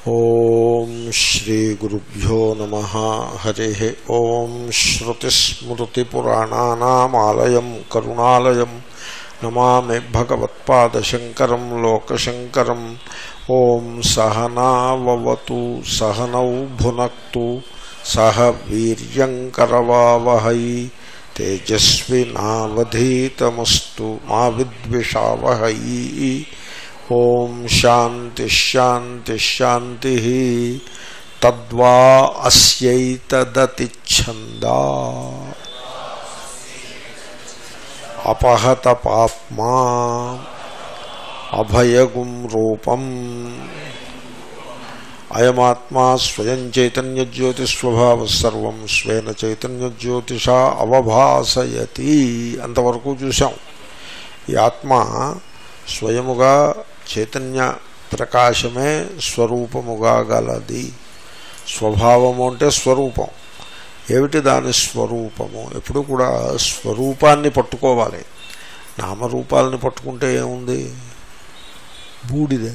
ఓం శ్రీ గురుభ్యో నమ హరి ఓం శ్రుతిస్మృతిపురాణానామాలయం కరుణాలయం నమామి భగవత్పాదశంకరం లోకశంకరం ఓం సహనావతు సహనౌ భునక్తు సహ వీర్యంకరవావహై తేజస్వినావధీతమస్తు మా విద్విషావహై ఓం శాంతి శాంతి శాంతి తద్వా అస్యైతదతిచ్ఛందా అపహత పాప్మా అభయగుం రూపం అయమాత్మా స్వయం చైతన్యజ్యోతిస్వభావ సర్వం స్వేన చైతన్యజ్యోతిషా అవభాసయతి అంతవరకు చూసాం ఈ ఆత్మ స్వయముగా చైతన్య ప్రకాశమే స్వరూపముగా గలది స్వభావము అంటే స్వరూపం ఏమిటి దాని స్వరూపము ఎప్పుడు కూడా స్వరూపాన్ని పట్టుకోవాలి నామరూపాలని పట్టుకుంటే ఏముంది బూడిదే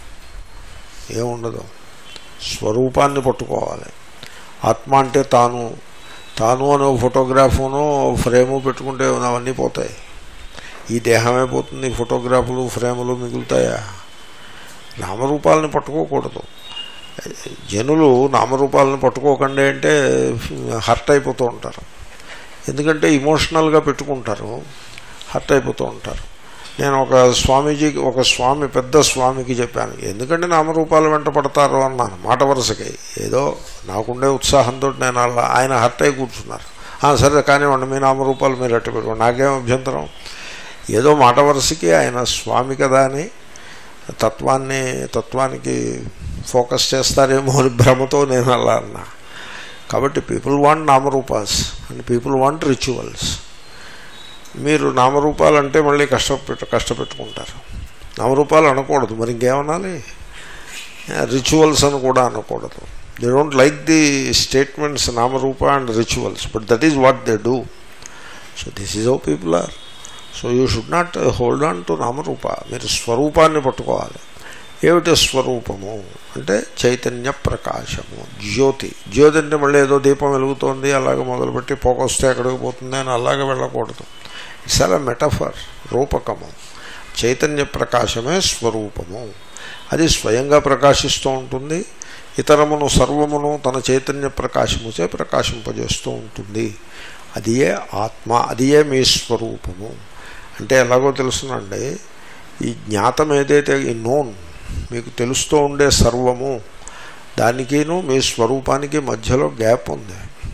ఏముండదు స్వరూపాన్ని పట్టుకోవాలి ఆత్మ అంటే తాను తాను అనే ఫోటోగ్రాఫును ఫ్రేము పెట్టుకుంటే అవన్నీ పోతాయి ఈ దేహమే పోతుంది ఫోటోగ్రాఫులు ఫ్రేములు మిగులుతాయా నామరూపాలని పట్టుకోకూడదు జనులు నామరూపాలను పట్టుకోకండి అంటే హర్ట్ అయిపోతూ ఉంటారు ఎందుకంటే ఇమోషనల్గా పెట్టుకుంటారు హర్ట్ అయిపోతూ ఉంటారు నేను ఒక స్వామీజీకి ఒక స్వామి పెద్ద స్వామికి చెప్పాను ఎందుకంటే నామరూపాలు వెంట పడతారు అన్నాను మాట వరుసకి ఏదో నాకుండే ఉత్సాహంతో నేను అలా ఆయన హర్ట్ అయి కూర్చున్నారు సరే కానివ్వండి మీ నామరూపాలు మీరు అట్టు పెట్టుకోండి నాకేం అభ్యంతరం ఏదో మాట వరుసకి ఆయన స్వామి కదా అని తత్వాన్ని తత్వానికి ఫోకస్ చేస్తారేమో అని భ్రమతో నేను అలా అన్నా కాబట్టి పీపుల్ వాంట్ నామరూపాస్ అండ్ పీపుల్ వాంట్ రిచువల్స్ మీరు నామరూపాలు అంటే మళ్ళీ కష్టపెట్టు కష్టపెట్టుకుంటారు నామరూపాలు అనకూడదు మరి ఇంకేమనాలి రిచువల్స్ అని కూడా అనకూడదు they don't like the statements నామరూప and rituals but that is what they do so this is how people are so you should not hold on to నామరూప మీరు స్వరూపాన్ని పట్టుకోవాలి ఏమిటి స్వరూపము అంటే చైతన్య ప్రకాశము జ్యోతి జ్యోతి అంటే మళ్ళీ ఏదో దీపం వెలుగుతోంది అలాగే మొదలుపెట్టి పోకొస్తే ఎక్కడికి పోతుంది అని అలాగే వెళ్ళకూడదు ఇట్స్ అలా మెటఫర్ రూపకము చైతన్య ప్రకాశమే స్వరూపము అది స్వయంగా ప్రకాశిస్తూ ఉంటుంది ఇతరమును సర్వమును తన చైతన్య ప్రకాశముచే ప్రకాశింపజేస్తూ ఉంటుంది అదియే ఆత్మ అదియే మీ స్వరూపము అంటే ఎలాగో తెలుసునండి ఈ జ్ఞాతం ఏదైతే ఈ నోన్ మీకు తెలుస్తూ ఉండే సర్వము దానికిను మీ స్వరూపానికి మధ్యలో గ్యాప్ ఉంది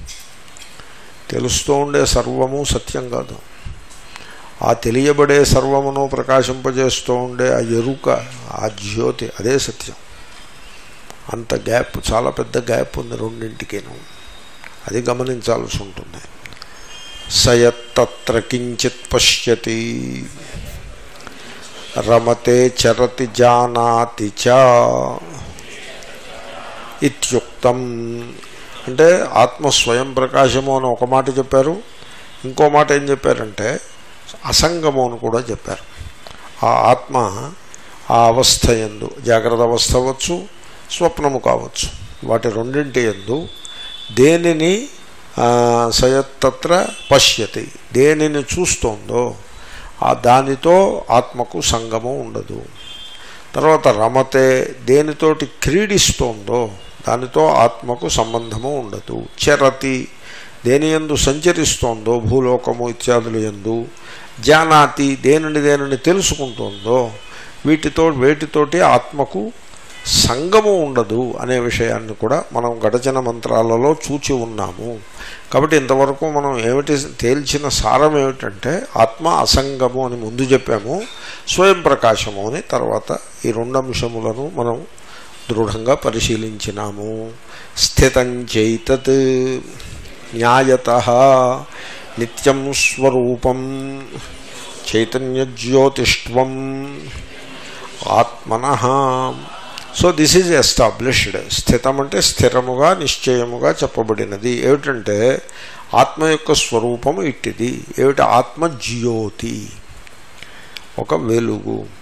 తెలుస్తూ ఉండే సర్వము సత్యం కాదు ఆ తెలియబడే సర్వమును ప్రకాశింపజేస్తూ ఉండే ఆ ఎరుక ఆ జ్యోతి అదే సత్యం అంత గ్యాప్ చాలా పెద్ద గ్యాప్ ఉంది రెండింటికిను అది గమనించాల్సి ఉంటుంది సయత్తత్ర కించిత్ పశ్యతి రమతే చరతి జానాతి చ ఇత్యుక్తం అంటే ఆత్మ స్వయం ప్రకాశము అని ఒక మాట చెప్పారు ఇంకో మాట ఏం చెప్పారంటే అసంగము అని కూడా చెప్పారు ఆ ఆత్మ ఆ అవస్థ ఎందు జాగ్రత్త అవస్థ అవ్వచ్చు స్వప్నము కావచ్చు వాటి రెండింటి ఎందు దేనిని సయత్తత్ర పశ్యతి దేనిని చూస్తోందో ఆ దానితో ఆత్మకు సంగము ఉండదు తర్వాత రమతే దేనితోటి క్రీడిస్తోందో దానితో ఆత్మకు సంబంధము ఉండదు చరతి దేని ఎందు సంచరిస్తోందో భూలోకము ఇత్యాదులు ఎందు జానాతి దేనిని దేనిని తెలుసుకుంటోందో వీటితో వేటితోటి ఆత్మకు సంగము ఉండదు అనే విషయాన్ని కూడా మనం గడచిన మంత్రాలలో చూచి ఉన్నాము కాబట్టి ఇంతవరకు మనం ఏమిటి తేల్చిన సారం ఏమిటంటే ఆత్మ అసంగము అని ముందు చెప్పాము స్వయం ప్రకాశము అని తర్వాత ఈ రెండు అంశములను మనం దృఢంగా పరిశీలించినాము స్థితం చైతత్ న్యాయత నిత్యం స్వరూపం చైతన్యజ్యోతిష్వం ఆత్మన సో దిస్ ఈజ్ ఎస్టాబ్లిష్డ్ స్థితం అంటే స్థిరముగా నిశ్చయముగా చెప్పబడినది ఏమిటంటే ఆత్మ యొక్క స్వరూపము ఇట్టిది ఏమిటి ఆత్మ జ్యోతి ఒక వెలుగు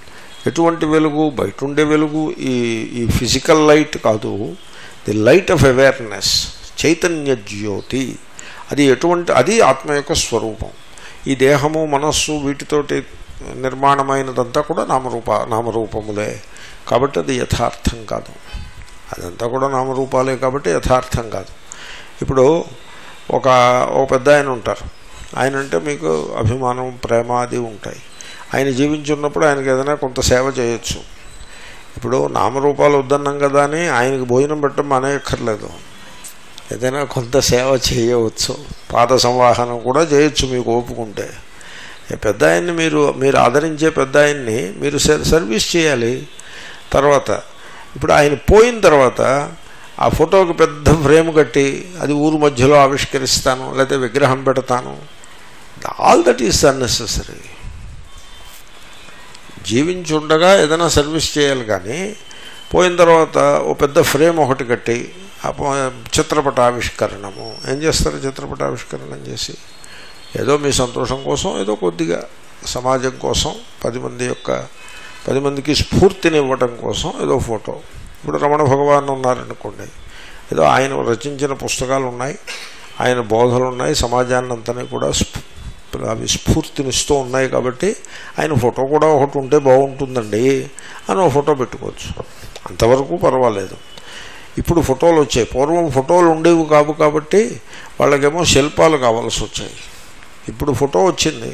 ఎటువంటి వెలుగు బయట ఉండే వెలుగు ఈ ఈ ఫిజికల్ లైట్ కాదు ది లైట్ ఆఫ్ అవేర్నెస్ చైతన్య జ్యోతి అది ఎటువంటి అది ఆత్మ యొక్క స్వరూపం ఈ దేహము మనస్సు వీటితోటి నిర్మాణమైనదంతా కూడా నామరూప నామరూపములే కాబట్టి అది యథార్థం కాదు అదంతా కూడా నామరూపాలే కాబట్టి యథార్థం కాదు ఇప్పుడు ఒక ఒక పెద్ద ఆయన ఉంటారు ఆయన అంటే మీకు అభిమానం ప్రేమ అది ఉంటాయి ఆయన జీవించున్నప్పుడు ఆయనకి ఏదైనా కొంత సేవ చేయొచ్చు ఇప్పుడు నామరూపాలు వద్దన్నాం కదా అని ఆయనకి భోజనం పెట్టడం మానేయక్కర్లేదు ఏదైనా కొంత సేవ చేయవచ్చు పాద సంవాహనం కూడా చేయొచ్చు మీకు ఓపుకుంటే పెద్ద ఆయన్ని మీరు మీరు ఆదరించే పెద్ద ఆయన్ని మీరు సర్వీస్ చేయాలి తర్వాత ఇప్పుడు ఆయన పోయిన తర్వాత ఆ ఫోటోకి పెద్ద ఫ్రేమ్ కట్టి అది ఊరు మధ్యలో ఆవిష్కరిస్తాను లేకపోతే విగ్రహం పెడతాను ఆల్ దట్ ఈస్ అన్నెసెసరీ జీవించుండగా ఏదైనా సర్వీస్ చేయాలి కానీ పోయిన తర్వాత ఓ పెద్ద ఫ్రేమ్ ఒకటి కట్టి చిత్రపట ఆవిష్కరణము ఏం చేస్తారు చిత్రపట ఆవిష్కరణం చేసి ఏదో మీ సంతోషం కోసం ఏదో కొద్దిగా సమాజం కోసం పది మంది యొక్క పది మందికి స్ఫూర్తిని ఇవ్వటం కోసం ఏదో ఫోటో ఇప్పుడు రమణ భగవాన్ ఉన్నారనుకోండి ఏదో ఆయన రచించిన పుస్తకాలు ఉన్నాయి ఆయన బోధలు ఉన్నాయి సమాజాన్ని అంతనే కూడా అవి స్ఫూర్తినిస్తూ ఉన్నాయి కాబట్టి ఆయన ఫోటో కూడా ఒకటి ఉంటే బాగుంటుందండి అని ఒక ఫోటో పెట్టుకోవచ్చు అంతవరకు పర్వాలేదు ఇప్పుడు ఫోటోలు వచ్చాయి పూర్వం ఫోటోలు ఉండేవి కావు కాబట్టి వాళ్ళకేమో శిల్పాలు కావాల్సి వచ్చాయి ఇప్పుడు ఫోటో వచ్చింది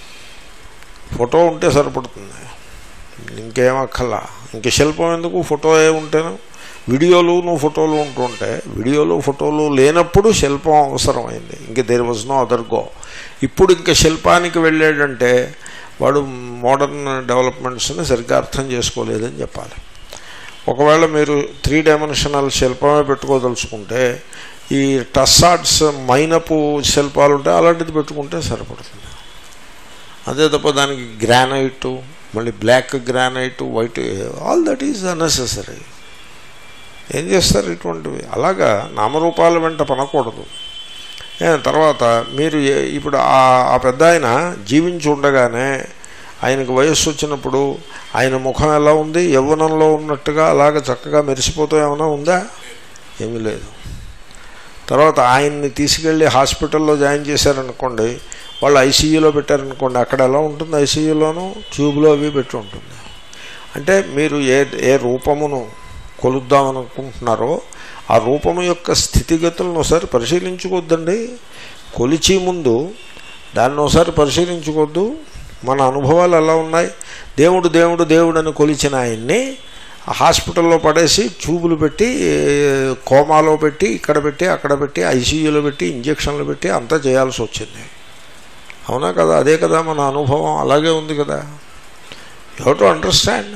ఫోటో ఉంటే సరిపడుతుంది ఇంకేం అక్కర్లా ఇంక శిల్పం ఎందుకు ఫోటో ఏ ఉంటేను వీడియోలు నువ్వు ఫోటోలు ఉంటుంటే వీడియోలు ఫోటోలు లేనప్పుడు శిల్పం అవసరమైంది ఇంక there was no other go ఇప్పుడు ఇంకా శిల్పానికి వెళ్ళాడంటే వాడు మోడర్న్ డెవలప్మెంట్స్ని సరిగ్గా అర్థం చేసుకోలేదని చెప్పాలి ఒకవేళ మీరు త్రీ డైమెన్షనల్ శిల్పమే పెట్టుకోదలుచుకుంటే ఈ టస్సాడ్స్ మైనపు శిల్పాలు ఉంటే అలాంటిది పెట్టుకుంటే సరిపడుతుంది అదే తప్ప దానికి గ్రానైటు మళ్ళీ black granite white all that is unnecessary ఏం చేస్తారు ఇటువంటివి అలాగా నామరూపాల వెంట పనకూడదు తర్వాత మీరు ఇప్పుడు ఆ పెద్ద ఆయన జీవించి ఉండగానే ఆయనకు వయస్సు వచ్చినప్పుడు ఆయన ముఖం ఎలా ఉంది యవ్వనంలో ఉన్నట్టుగా అలాగ చక్కగా మెరిసిపోతూ ఏమైనా ఉందా ఏమీ లేదు తర్వాత ఆయన్ని తీసుకెళ్ళి హాస్పిటల్లో జాయిన్ చేశారనుకోండి వాళ్ళు ఐసీయూలో పెట్టారనుకోండి అక్కడ ఎలా ఉంటుంది ఐసీయూలోనూ ట్యూబ్లో అవి పెట్టి ఉంటుంది అంటే మీరు ఏ ఏ రూపమును కొలుద్దామనుకుంటున్నారో ఆ రూపము యొక్క స్థితిగతులను ఒకసారి పరిశీలించుకోవద్దండి కొలిచి ముందు దాన్ని ఒకసారి పరిశీలించుకోవద్దు మన అనుభవాలు ఎలా ఉన్నాయి దేవుడు దేవుడు దేవుడు అని కొలిచిన ఆయన్ని హాస్పిటల్లో పడేసి ట్యూబులు పెట్టి కోమాలో పెట్టి ఇక్కడ పెట్టి అక్కడ పెట్టి ఐసీయూలో పెట్టి ఇంజక్షన్లు పెట్టి అంతా చేయాల్సి వచ్చింది అవునా కదా అదే కదా మన అనుభవం అలాగే ఉంది కదా యూ టు అండర్స్టాండ్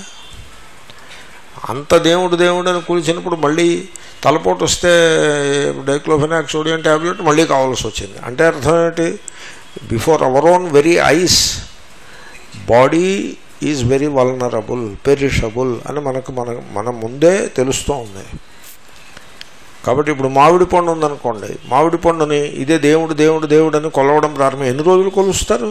అంత దేవుడు దేవుడు అని కూల్చినప్పుడు మళ్ళీ తలపోటు వస్తే డైక్లోఫెనాక్ సోడియం ట్యాబ్లెట్ మళ్ళీ కావాల్సి వచ్చింది అంటే అర్థం ఏంటి before our own very eyes body is very vulnerable perishable అని మనకు మన మన ముందే తెలుస్తూ ఉంది కాబట్టి ఇప్పుడు మామిడి పండు ఉందనుకోండి మామిడి పండుని ఇదే దేవుడు దేవుడు దేవుడు అని కొలవడం ప్రారంభం ఎన్ని రోజులు కొలుస్తారు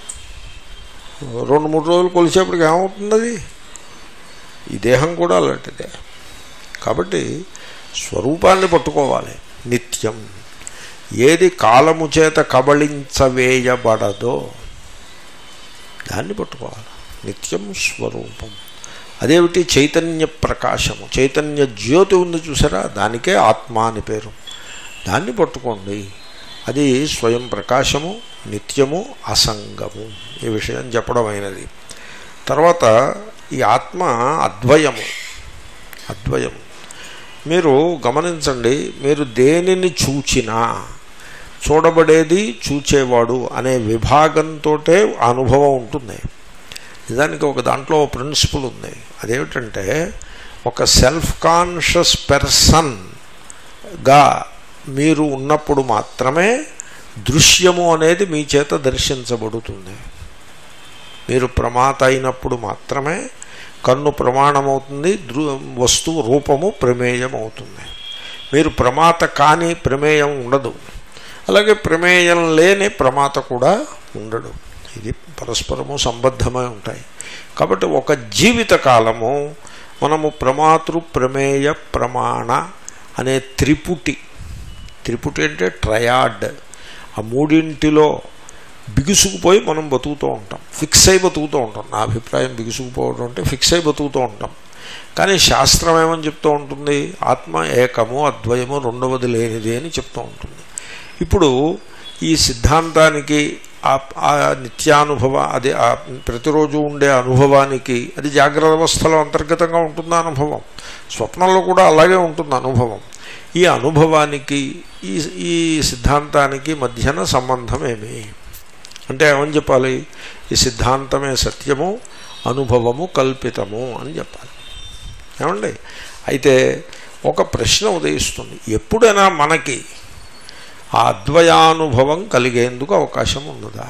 రెండు మూడు రోజులు కొలిసేప్పటికి ఏమవుతుంది అది ఈ దేహం కూడా అలాంటిదే కాబట్టి స్వరూపాన్ని పట్టుకోవాలి నిత్యం ఏది కాలము చేత కబళించవేయబడదో దాన్ని పట్టుకోవాలి నిత్యం స్వరూపం అదేమిటి చైతన్య ప్రకాశము చైతన్య జ్యోతి ఉంది చూసారా దానికే ఆత్మ అని పేరు దాన్ని పట్టుకోండి అది స్వయం ప్రకాశము నిత్యము అసంగము ఈ విషయం చెప్పడం అయినది తర్వాత ఈ ఆత్మ అద్వయము అద్వయం మీరు గమనించండి మీరు దేనిని చూచినా చూడబడేది చూచేవాడు అనే విభాగంతో అనుభవం ఉంటుంది నిజానికి ఒక దాంట్లో ప్రిన్సిపల్ ఉంది అదేమిటంటే ఒక సెల్ఫ్ కాన్షియస్ పర్సన్గా మీరు ఉన్నప్పుడు మాత్రమే దృశ్యము అనేది మీ చేత దర్శించబడుతుంది మీరు ప్రమాత అయినప్పుడు మాత్రమే కన్ను ప్రమాణమవుతుంది దృ వస్తువు రూపము ప్రమేయం అవుతుంది మీరు ప్రమాత కాని ప్రమేయం ఉండదు అలాగే ప్రమేయం లేని ప్రమాత కూడా ఉండడు ఇది పరస్పరము సంబద్ధమై ఉంటాయి కాబట్టి ఒక జీవిత కాలము మనము ప్రమాతృ ప్రమేయ ప్రమాణ అనే త్రిపుటి త్రిపుటి అంటే ట్రయాడ్ ఆ మూడింటిలో బిగుసుకుపోయి మనం బతుకుతూ ఉంటాం ఫిక్స్ అయి బతుకుతూ ఉంటాం నా అభిప్రాయం బిగుసుకుపోవడం అంటే ఫిక్స్ అయి బతుకుతూ ఉంటాం కానీ శాస్త్రం ఏమని చెప్తూ ఉంటుంది ఆత్మ ఏకము అద్వయము రెండవది లేనిది అని చెప్తూ ఉంటుంది ఇప్పుడు ఈ సిద్ధాంతానికి ఆ- ఆ నిత్యానుభవ అది ఆ ప్రతిరోజు ఉండే అనుభవానికి అది జాగ్రత్త అవస్థలో అంతర్గతంగా ఉంటుంది ఆ అనుభవం స్వప్నంలో కూడా అలాగే ఉంటుంది అనుభవం ఈ అనుభవానికి ఈ ఈ సిద్ధాంతానికి మధ్యన సంబంధం ఏమి అంటే ఏమని చెప్పాలి ఈ సిద్ధాంతమే సత్యము అనుభవము కల్పితము అని చెప్పాలి ఏమండి అయితే ఒక ప్రశ్న ఉదయిస్తుంది ఎప్పుడైనా మనకి ఆ అద్వయానుభవం కలిగేందుకు అవకాశం ఉన్నదా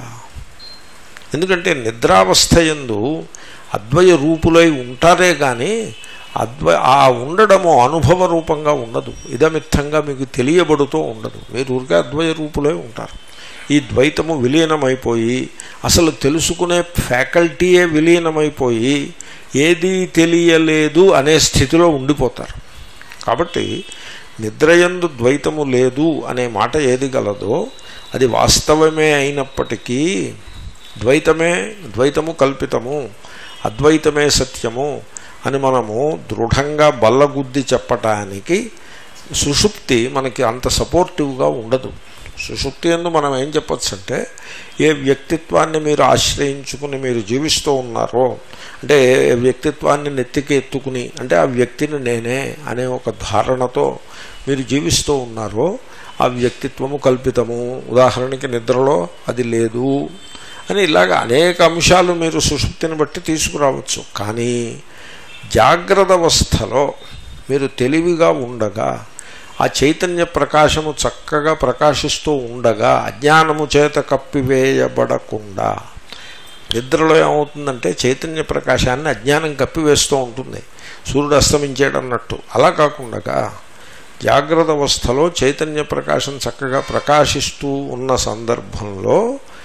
ఎందుకంటే నిద్రావస్థ ఎందు అద్వయ రూపులై ఉంటారే కానీ అద్వ ఆ ఉండడము అనుభవ రూపంగా ఉండదు ఇదమిత్తంగా మీకు తెలియబడుతూ ఉండదు మీరు ఊరికే అద్వయ రూపులై ఉంటారు ఈ ద్వైతము విలీనమైపోయి అసలు తెలుసుకునే ఫ్యాకల్టీయే విలీనమైపోయి ఏదీ తెలియలేదు అనే స్థితిలో ఉండిపోతారు కాబట్టి నిద్రయందు ద్వైతము లేదు అనే మాట ఏది గలదో అది వాస్తవమే అయినప్పటికీ ద్వైతమే ద్వైతము కల్పితము అద్వైతమే సత్యము అని మనము దృఢంగా బల్లగుద్ది చెప్పటానికి సుషుప్తి మనకి అంత సపోర్టివ్గా ఉండదు సుషుప్తి ఎందు మనం ఏం చెప్పొచ్చు అంటే ఏ వ్యక్తిత్వాన్ని మీరు ఆశ్రయించుకుని మీరు జీవిస్తూ ఉన్నారో అంటే ఏ వ్యక్తిత్వాన్ని నెత్తికి ఎత్తుకుని అంటే ఆ వ్యక్తిని నేనే అనే ఒక ధారణతో మీరు జీవిస్తూ ఉన్నారో ఆ వ్యక్తిత్వము కల్పితము ఉదాహరణకి నిద్రలో అది లేదు అని ఇలాగ అనేక అంశాలు మీరు సుషుప్తిని బట్టి తీసుకురావచ్చు కానీ జాగ్రత్త అవస్థలో మీరు తెలివిగా ఉండగా ఆ చైతన్య ప్రకాశము చక్కగా ప్రకాశిస్తూ ఉండగా అజ్ఞానము చేత కప్పివేయబడకుండా నిద్రలో ఏమవుతుందంటే చైతన్య ప్రకాశాన్ని అజ్ఞానం కప్పివేస్తూ ఉంటుంది సూర్యుడు అస్తమించాడన్నట్టు అలా కాకుండా జాగ్రత్త అవస్థలో చైతన్య ప్రకాశం చక్కగా ప్రకాశిస్తూ ఉన్న సందర్భంలో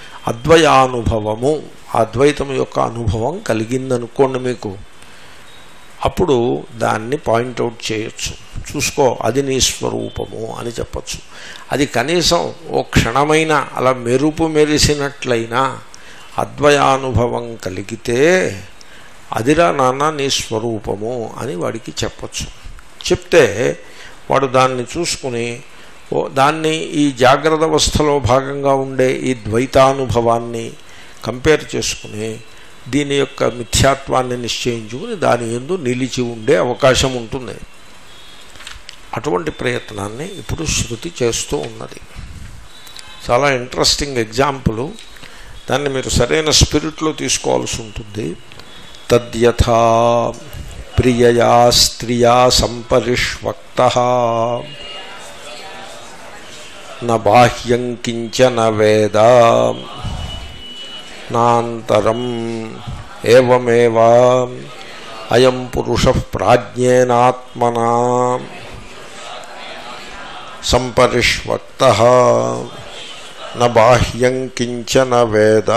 అద్వయానుభవము ఆ అద్వైతం యొక్క అనుభవం కలిగిందనుకోండి మీకు అప్పుడు దాన్ని పాయింట్అవుట్ చేయొచ్చు చూసుకో అది నీ స్వరూపము అని చెప్పచ్చు అది కనీసం ఓ క్షణమైన అలా మెరుపు మెరిసినట్లయినా అద్వయానుభవం కలిగితే అదిరా నాన్న నీ స్వరూపము అని వాడికి చెప్పచ్చు చెప్తే వాడు దాన్ని చూసుకుని ఓ దాన్ని ఈ జాగ్రత్త అవస్థలో భాగంగా ఉండే ఈ ద్వైతానుభవాన్ని కంపేర్ చేసుకుని దీని యొక్క మిథ్యాత్వాన్ని నిశ్చయించుకుని దాని ఎందు నిలిచి ఉండే అవకాశం ఉంటుంది అటువంటి ప్రయత్నాన్ని ఇప్పుడు శృతి చేస్తూ ఉన్నది చాలా ఇంట్రెస్టింగ్ ఎగ్జాంపుల్ దాన్ని మీరు సరైన స్పిరిట్లో తీసుకోవాల్సి ఉంటుంది తద్యథా ప్రియయా స్త్రియా సంపరిష్వక్త న బాహ్యం కించన వేద నాంతరం ఏవమేవా అయం పురుష ప్రాజ్ఞేనాత్మనా సంపరిష్వక్త న బాహ్యం కించన వేద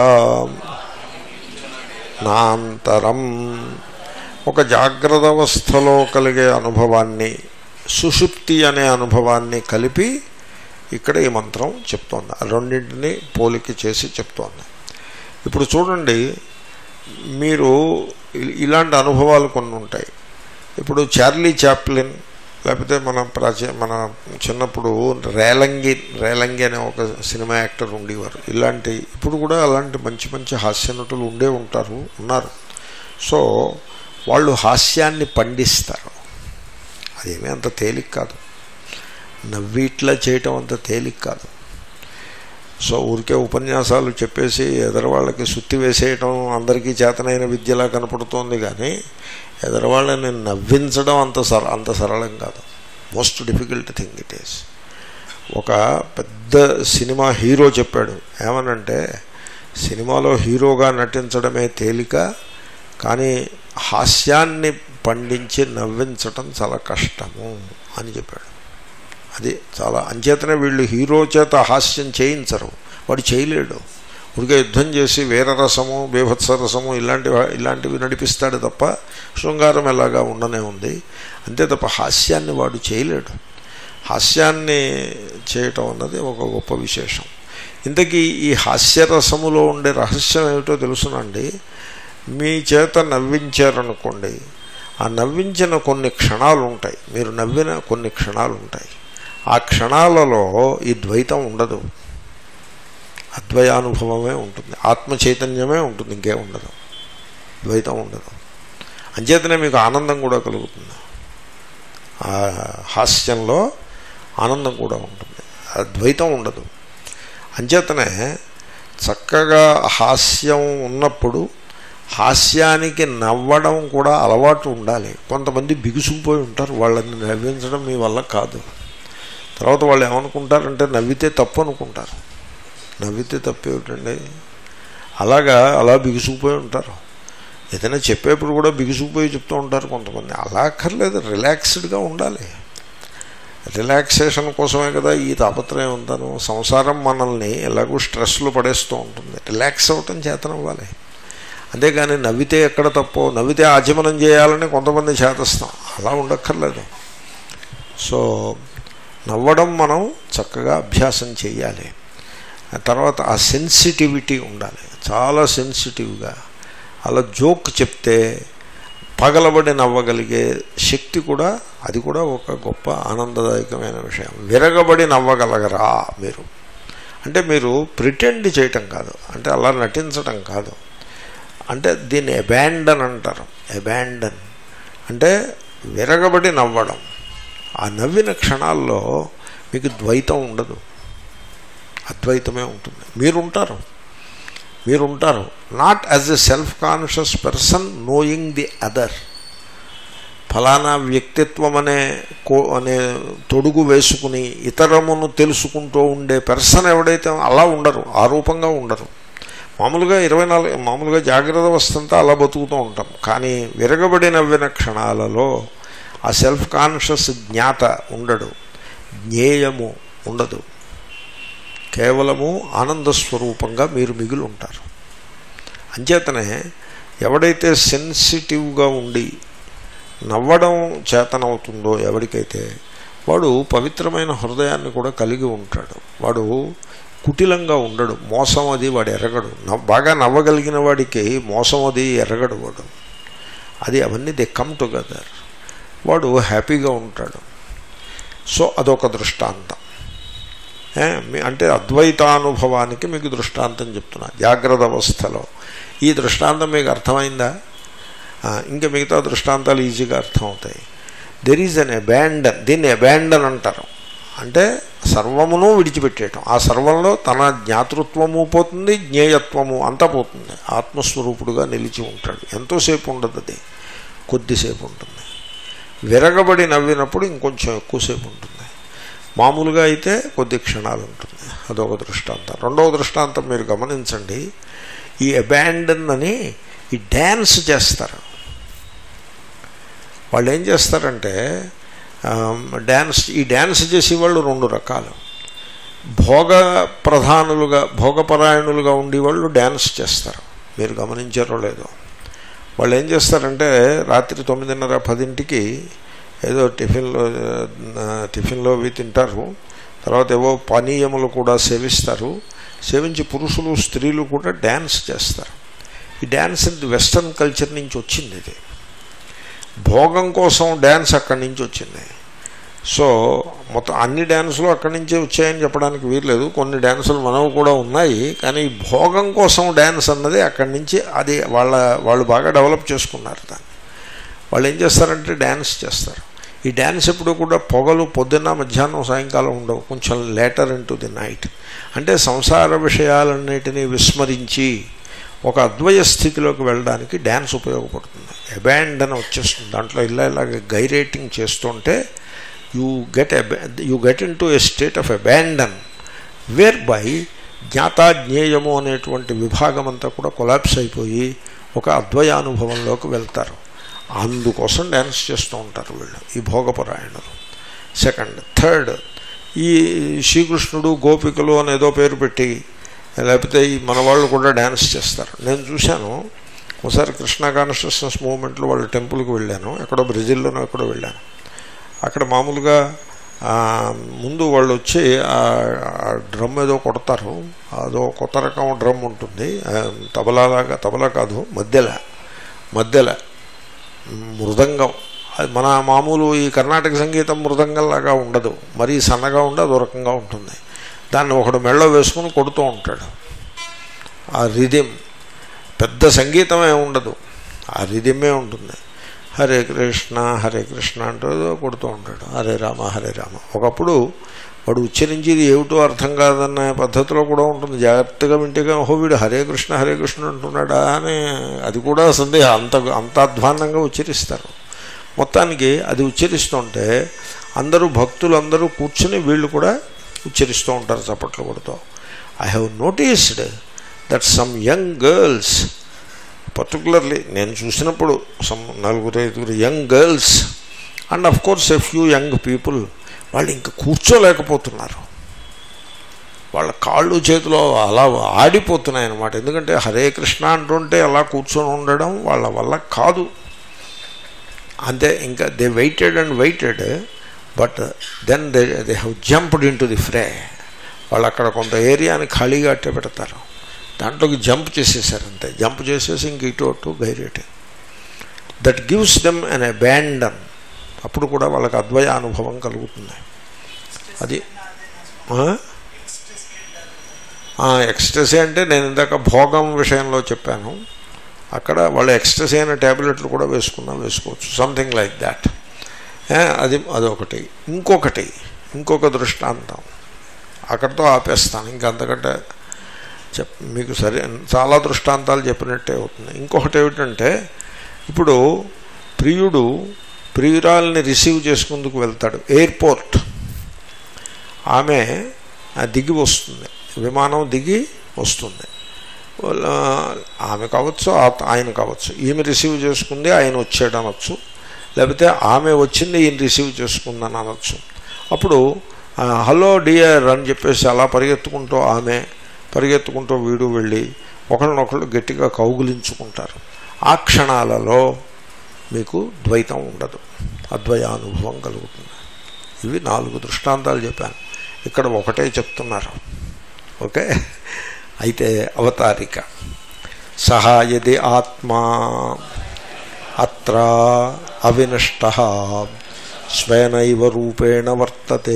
నాంతరం ఒక జాగ్రత్త అవస్థలో కలిగే అనుభవాన్ని సుషుప్తి అనే అనుభవాన్ని కలిపి ఇక్కడ ఈ మంత్రం చెప్తోంది ఆ రెండింటిని పోలిక చేసి చెప్తోంది ఇప్పుడు చూడండి మీరు ఇ- ఇలాంటి అనుభవాలు కొన్ని ఉంటాయి ఇప్పుడు చార్లీ చాప్లిన్ లేకపోతే మన ప్రాచీన మన చిన్నప్పుడు రేలంగి రేలంగి అనే ఒక సినిమా యాక్టర్ ఉండేవారు ఇలాంటి ఇప్పుడు కూడా అలాంటి మంచి మంచి హాస్య నటులు ఉండే ఉంటారు ఉన్నారు సో వాళ్ళు హాస్యాన్ని పండిస్తారు అదేమీ అంత తేలిక కాదు నవ్విట్లా చేయటం అంత తేలిక కాదు సో ఊరికే ఉపన్యాసాలు చెప్పేసి ఎదరవాళ్ళకి సుత్తి వేసేయటం అందరికీ చేతనైన విద్యలా కనపడుతోంది కానీ ఎదరవాళ్ళని నవ్వించడం అంత సర అంత సరళం కాదు most difficult thing it is ఒక పెద్ద సినిమా హీరో చెప్పాడు ఏమనంటే సినిమాలో హీరోగా నటించడమే తేలిక కానీ హాస్యాన్ని పండించి నవ్వించటం చాలా కష్టము అని చెప్పాడు అది చాలా అంచేతనే వీళ్ళు హీరో చేత హాస్యం చేయించరు వాడు చేయలేడు ఉడికే యుద్ధం చేసి వీరరసము బీభత్సరసము ఇలాంటివి ఇలాంటివి నడిపిస్తాడు తప్ప శృంగారం ఎలాగా ఉండనే ఉంది అంతే తప్ప హాస్యాన్ని వాడు చేయలేడు హాస్యాన్ని చేయటం అన్నది ఒక గొప్ప విశేషం ఇంతకీ ఈ హాస్యరసములో ఉండే రహస్యం ఏమిటో తెలుసునండి మీ చేత నవ్వించారనుకోండి ఆ నవ్వించిన కొన్ని క్షణాలు ఉంటాయి మీరు నవ్విన కొన్ని క్షణాలు ఉంటాయి ఆ క్షణాలలో ఈ ద్వైతం ఉండదు అద్వయానుభవమే ఉంటుంది ఆత్మ చైతన్యమే ఉంటుంది ఇంకే ఉండదు ద్వైతం ఉండదు అంచేతనే మీకు ఆనందం కూడా కలుగుతుంది ఆ హాస్యంలో ఆనందం కూడా ఉంటుంది ఆ ద్వైతం ఉండదు అంచేతనే చక్కగా హాస్యం ఉన్నప్పుడు హాస్యానికి నవ్వడం కూడా అలవాటు ఉండాలి కొంతమంది బిగుసుకుపోయి ఉంటారు వాళ్ళని నవ్వించడం మీ వల్ల కాదు తర్వాత వాళ్ళు ఏమనుకుంటారంటే నవ్వితే తప్పు అనుకుంటారు నవ్వితే తప్పు ఏమిటండి అలాగా అలా బిగుసుకుపోయి ఉంటారు ఏదైనా చెప్పేప్పుడు కూడా బిగుసుకుపోయి చెప్తూ ఉంటారు కొంతమంది అలా అక్కర్లేదు రిలాక్స్డ్గా ఉండాలి రిలాక్సేషన్ కోసమే కదా ఈ తాపత్రయం ఉంటాను సంసారం మనల్ని ఎలాగో స్ట్రెస్లో పడేస్తూ ఉంటుంది రిలాక్స్ అవ్వటం చేతనవ్వాలి అంతేగాని నవ్వితే ఎక్కడ తప్పో నవ్వితే ఆచమనం చేయాలని కొంతమంది చేతస్తాం అలా ఉండక్కర్లేదు సో నవ్వడం మనం చక్కగా అభ్యాసం చేయాలి తర్వాత ఆ సెన్సిటివిటీ ఉండాలి చాలా సెన్సిటివ్గా అలా జోక్ చెప్తే పగలబడి నవ్వగలిగే శక్తి కూడా అది కూడా ఒక గొప్ప ఆనందదాయకమైన విషయం విరగబడి నవ్వగలగరా మీరు అంటే మీరు ప్రిటెండ్ చేయటం కాదు అంటే అలా నటించటం కాదు అంటే దీన్ని అబాండన్ అంటారు అబాండన్ అంటే విరగబడి నవ్వడం ఆ నవ్విన క్షణాల్లో మీకు ద్వైతం ఉండదు అద్వైతమే ఉంటుంది మీరుంటారు మీరుంటారు not as a self conscious person knowing the other ఫలానా వ్యక్తిత్వం అనే కో అనే తొడుగు వేసుకుని ఇతరమును తెలుసుకుంటూ ఉండే పర్సన్ ఎవడైతే అలా ఉండరు ఆ రూపంగా ఉండరు మామూలుగా ఇరవై నాలుగు మామూలుగా జాగ్రత్త వస్తుంతా అలా బతుకుతూ ఉంటాం కానీ విరగబడి నవ్విన క్షణాలలో ఆ సెల్ఫ్ కాన్షియస్ జ్ఞాత ఉండడు జ్ఞేయము ఉండదు కేవలము ఆనంద స్వరూపంగా మీరు మిగిలి ఉంటారు అంచేతనే ఎవడైతే సెన్సిటివ్గా ఉండి నవ్వడం చేతనవుతుందో ఎవరికైతే వాడు పవిత్రమైన హృదయాన్ని కూడా కలిగి ఉంటాడు వాడు కుటిలంగా ఉండడు మోసం అది వాడు ఎరగడు నవ్ బాగా నవ్వగలిగిన వాడికి మోసం అది ఎరగడు వాడు అది అవన్నీ దే కమ్ టుగెదర్ వాడు హ్యాపీగా ఉంటాడు సో అదొక దృష్టాంతం అంటే అద్వైతానుభవానికి మీకు దృష్టాంతం చెప్తున్నా జాగ్రత్త అవస్థలో ఈ దృష్టాంతం మీకు అర్థమైందా ఇంకా మిగతా దృష్టాంతాలు ఈజీగా అర్థమవుతాయి దెర్ ఈజ్ అన్ అబాండన్ దీన్ని అబాండన్ అంటారు అంటే సర్వమును విడిచిపెట్టేయటం ఆ సర్వంలో తన జ్ఞాతృత్వము పోతుంది జ్ఞేయత్వము అంతా పోతుంది ఆత్మస్వరూపుడుగా నిలిచి ఉంటాడు ఎంతోసేపు ఉండదు అది కొద్దిసేపు ఉంటుంది విరగబడి నవ్వినప్పుడు ఇంకొంచెం ఎక్కువసేపు ఉంటుంది మామూలుగా అయితే కొద్ది క్షణాలు ఉంటుంది అదొక దృష్టాంతం రెండవ దృష్టాంతం మీరు గమనించండి ఈ అబాండన్ అని ఈ డ్యాన్స్ చేస్తారు వాళ్ళు ఏం చేస్తారంటే డ్యాన్స్ ఈ డ్యాన్స్ చేసేవాళ్ళు రెండు రకాలు భోగ ప్రధానులుగా భోగపరాయణులుగా ఉండేవాళ్ళు డ్యాన్స్ చేస్తారు మీరు గమనించారో లేదో వాళ్ళు ఏం చేస్తారంటే రాత్రి తొమ్మిదిన్నర పదింటికి ఏదో టిఫిన్లో టిఫిన్లో అవి తింటారు తర్వాత ఏవో పానీయములు కూడా సేవిస్తారు సేవించి పురుషులు స్త్రీలు కూడా డ్యాన్స్ చేస్తారు ఈ డ్యాన్స్ వెస్ట్రన్ కల్చర్ నుంచి వచ్చింది ఇది భోగం కోసం డ్యాన్స్ అక్కడి నుంచి వచ్చింది సో మొత్తం అన్ని డ్యాన్సులు అక్కడి నుంచే వచ్చాయని చెప్పడానికి వీర్లేదు కొన్ని డ్యాన్సులు మనవి కూడా ఉన్నాయి కానీ భోగం కోసం డ్యాన్స్ అన్నది అక్కడి నుంచి అది వాళ్ళ వాళ్ళు బాగా డెవలప్ చేసుకున్నారు దాన్ని వాళ్ళు ఏం చేస్తారంటే డ్యాన్స్ చేస్తారు ఈ డ్యాన్స్ ఎప్పుడు కూడా పొగలు పొద్దున్న మధ్యాహ్నం సాయంకాలం ఉండవు కొంచెం లేటర్ ఇంటూ ది నైట్ అంటే సంసార విషయాలన్నిటినీ విస్మరించి ఒక అద్వయ స్థితిలోకి వెళ్ళడానికి డ్యాన్స్ ఉపయోగపడుతుంది అబాండన్ వచ్చేస్తుంది దాంట్లో ఇలా ఇలాగ గైరేటింగ్ చేస్తుంటే you get you get in to a state of abandon whereby జ్ఞాతాజ్ఞేయము అనేటువంటి విభాగం అంతా కూడా కొలాప్స్ అయిపోయి ఒక అద్వయానుభవంలోకి వెళ్తారు అందుకోసం డ్యాన్స్ చేస్తూ ఉంటారు వీళ్ళు ఈ భోగపరాయణులు సెకండ్ థర్డ్ ఈ శ్రీకృష్ణుడు గోపికలు అని ఏదో పేరు పెట్టి లేకపోతే ఈ మన వాళ్ళు కూడా డ్యాన్స్ చేస్తారు నేను చూశాను ఒకసారి కృష్ణ కాన్షియస్నెస్ మూవ్మెంట్లో వాళ్ళ టెంపుల్కి వెళ్ళాను ఎక్కడో బ్రెజిల్లోనో ఎక్కడో వెళ్ళాను అక్కడ మామూలుగా ఆ, ముందు వాళ్ళు వచ్చి ఆ ఆ డ్రమ్ ఏదో కొడతారు అదో కొత్త రకం డ్రమ్ ఉంటుంది ఆ, తబలాలాగా తబలా కాదు మధ్యల మధ్యల మృదంగం అది మన మామూలు ఈ కర్ణాటక సంగీతం మృదంగంలాగా ఉండదు మరీ సన్నగా ఉండి అదో రకంగా ఉంటుంది దాన్ని ఒకడు మెళ్ళో వేసుకుని కొడుతూ ఉంటాడు ఆ రిధిం పెద్ద సంగీతం ఏమి ఉండదు ఆ రిధిమే ఉంటుంది హరే కృష్ణ హరే కృష్ణ అంటూ ఏదో కొడుతూ ఉంటాడు హరే రామ హరే రామ ఒకప్పుడు వాడు ఉచ్చరించేది ఏమిటో అర్థం కాదన్న పద్ధతిలో కూడా ఉంటుంది జాగ్రత్తగా వింటేగా ఓహో వీడు హరే కృష్ణ హరే కృష్ణ అంటున్నాడా అని అది కూడా సందేహం అంత అంత అధ్వాన్నంగా ఉచ్చరిస్తారు మొత్తానికి అది ఉచ్చరిస్తుంటే అందరూ భక్తులు అందరూ కూర్చుని వీళ్ళు కూడా ఉచ్చరిస్తూ ఉంటారు చప్పట్లు కొడుతూ I have noticed that some young girls particularly నేను చూసినప్పుడు సమ్ నలుగురు ఐదుగురు young girls and of course a few young people వాళ్ళు ఇంకా కూర్చోలేకపోతున్నారు వాళ్ళ కాళ్ళు చేతిలో అలా ఆడిపోతున్నాయి అన్నమాట ఎందుకంటే హరే కృష్ణ అంటుంటే అలా కూర్చొని ఉండడం వాళ్ళ వల్ల కాదు అంతే ఇంకా they waited and waited but then they they have jumped in to the fray వాళ్ళు అక్కడ కొంత ఏరియాని ఖాళీగా అట్టే పెడతారు దాంట్లోకి జంప్ చేసేసారు అంతే జంప్ చేసేసి ఇంక ఇటు అటు గైరేటి that gives them an abandon అప్పుడు కూడా వాళ్ళకి అద్వయ అనుభవం కలుగుతుంది అది ఎక్స్ట్రసీ అంటే నేను ఇందాక భోగం విషయంలో చెప్పాను అక్కడ వాళ్ళు ఎక్స్ట్రసీ అయిన ట్యాబ్లెట్లు కూడా వేసుకున్నా వేసుకోవచ్చు సంథింగ్ లైక్ దాట్ అది అదొకటి ఇంకొకటి ఇంకొక దృష్టాంతం అక్కడితో ఆపేస్తాను ఇంకంతకంటే చెప్ మీకు సరే చాలా దృష్టాంతాలు చెప్పినట్టే అవుతుంది ఇంకొకటి ఏమిటంటే ఇప్పుడు ప్రియుడు ప్రియురాల్ని రిసీవ్ చేసుకుందుకు వెళ్తాడు ఎయిర్పోర్ట్ ఆమె ఆ దిగి వస్తుంది విమానం దిగి వస్తుంది వాళ్ళ ఆమె కావచ్చు ఆ- ఆయన కావచ్చు ఈమె రిసీవ్ చేసుకుంది ఆయన వచ్చాడు అనొచ్చు లేకపోతే ఆమె వచ్చింది ఈయన రిసీవ్ చేసుకుందని అనొచ్చు అప్పుడు ఆ, హలో డియర్ అని చెప్పేసి అలా పరిగెత్తుకుంటూ ఆమె పరిగెత్తుకుంటూ వీడు వెళ్ళి ఒకళ్ళనొకళ్ళు గట్టిగా కౌగులించుకుంటారు ఆ క్షణాలలో మీకు ద్వైతం ఉండదు అద్వయానుభవం కలుగుతుంది ఇవి నాలుగు దృష్టాంతాలు చెప్పాను ఇక్కడ ఒకటే చెప్తున్నారు ఓకే అయితే అవతారిక సహాయది ఆత్మా అత్ర అవినష్ట స్వేనైవ రూపేణ వర్తతే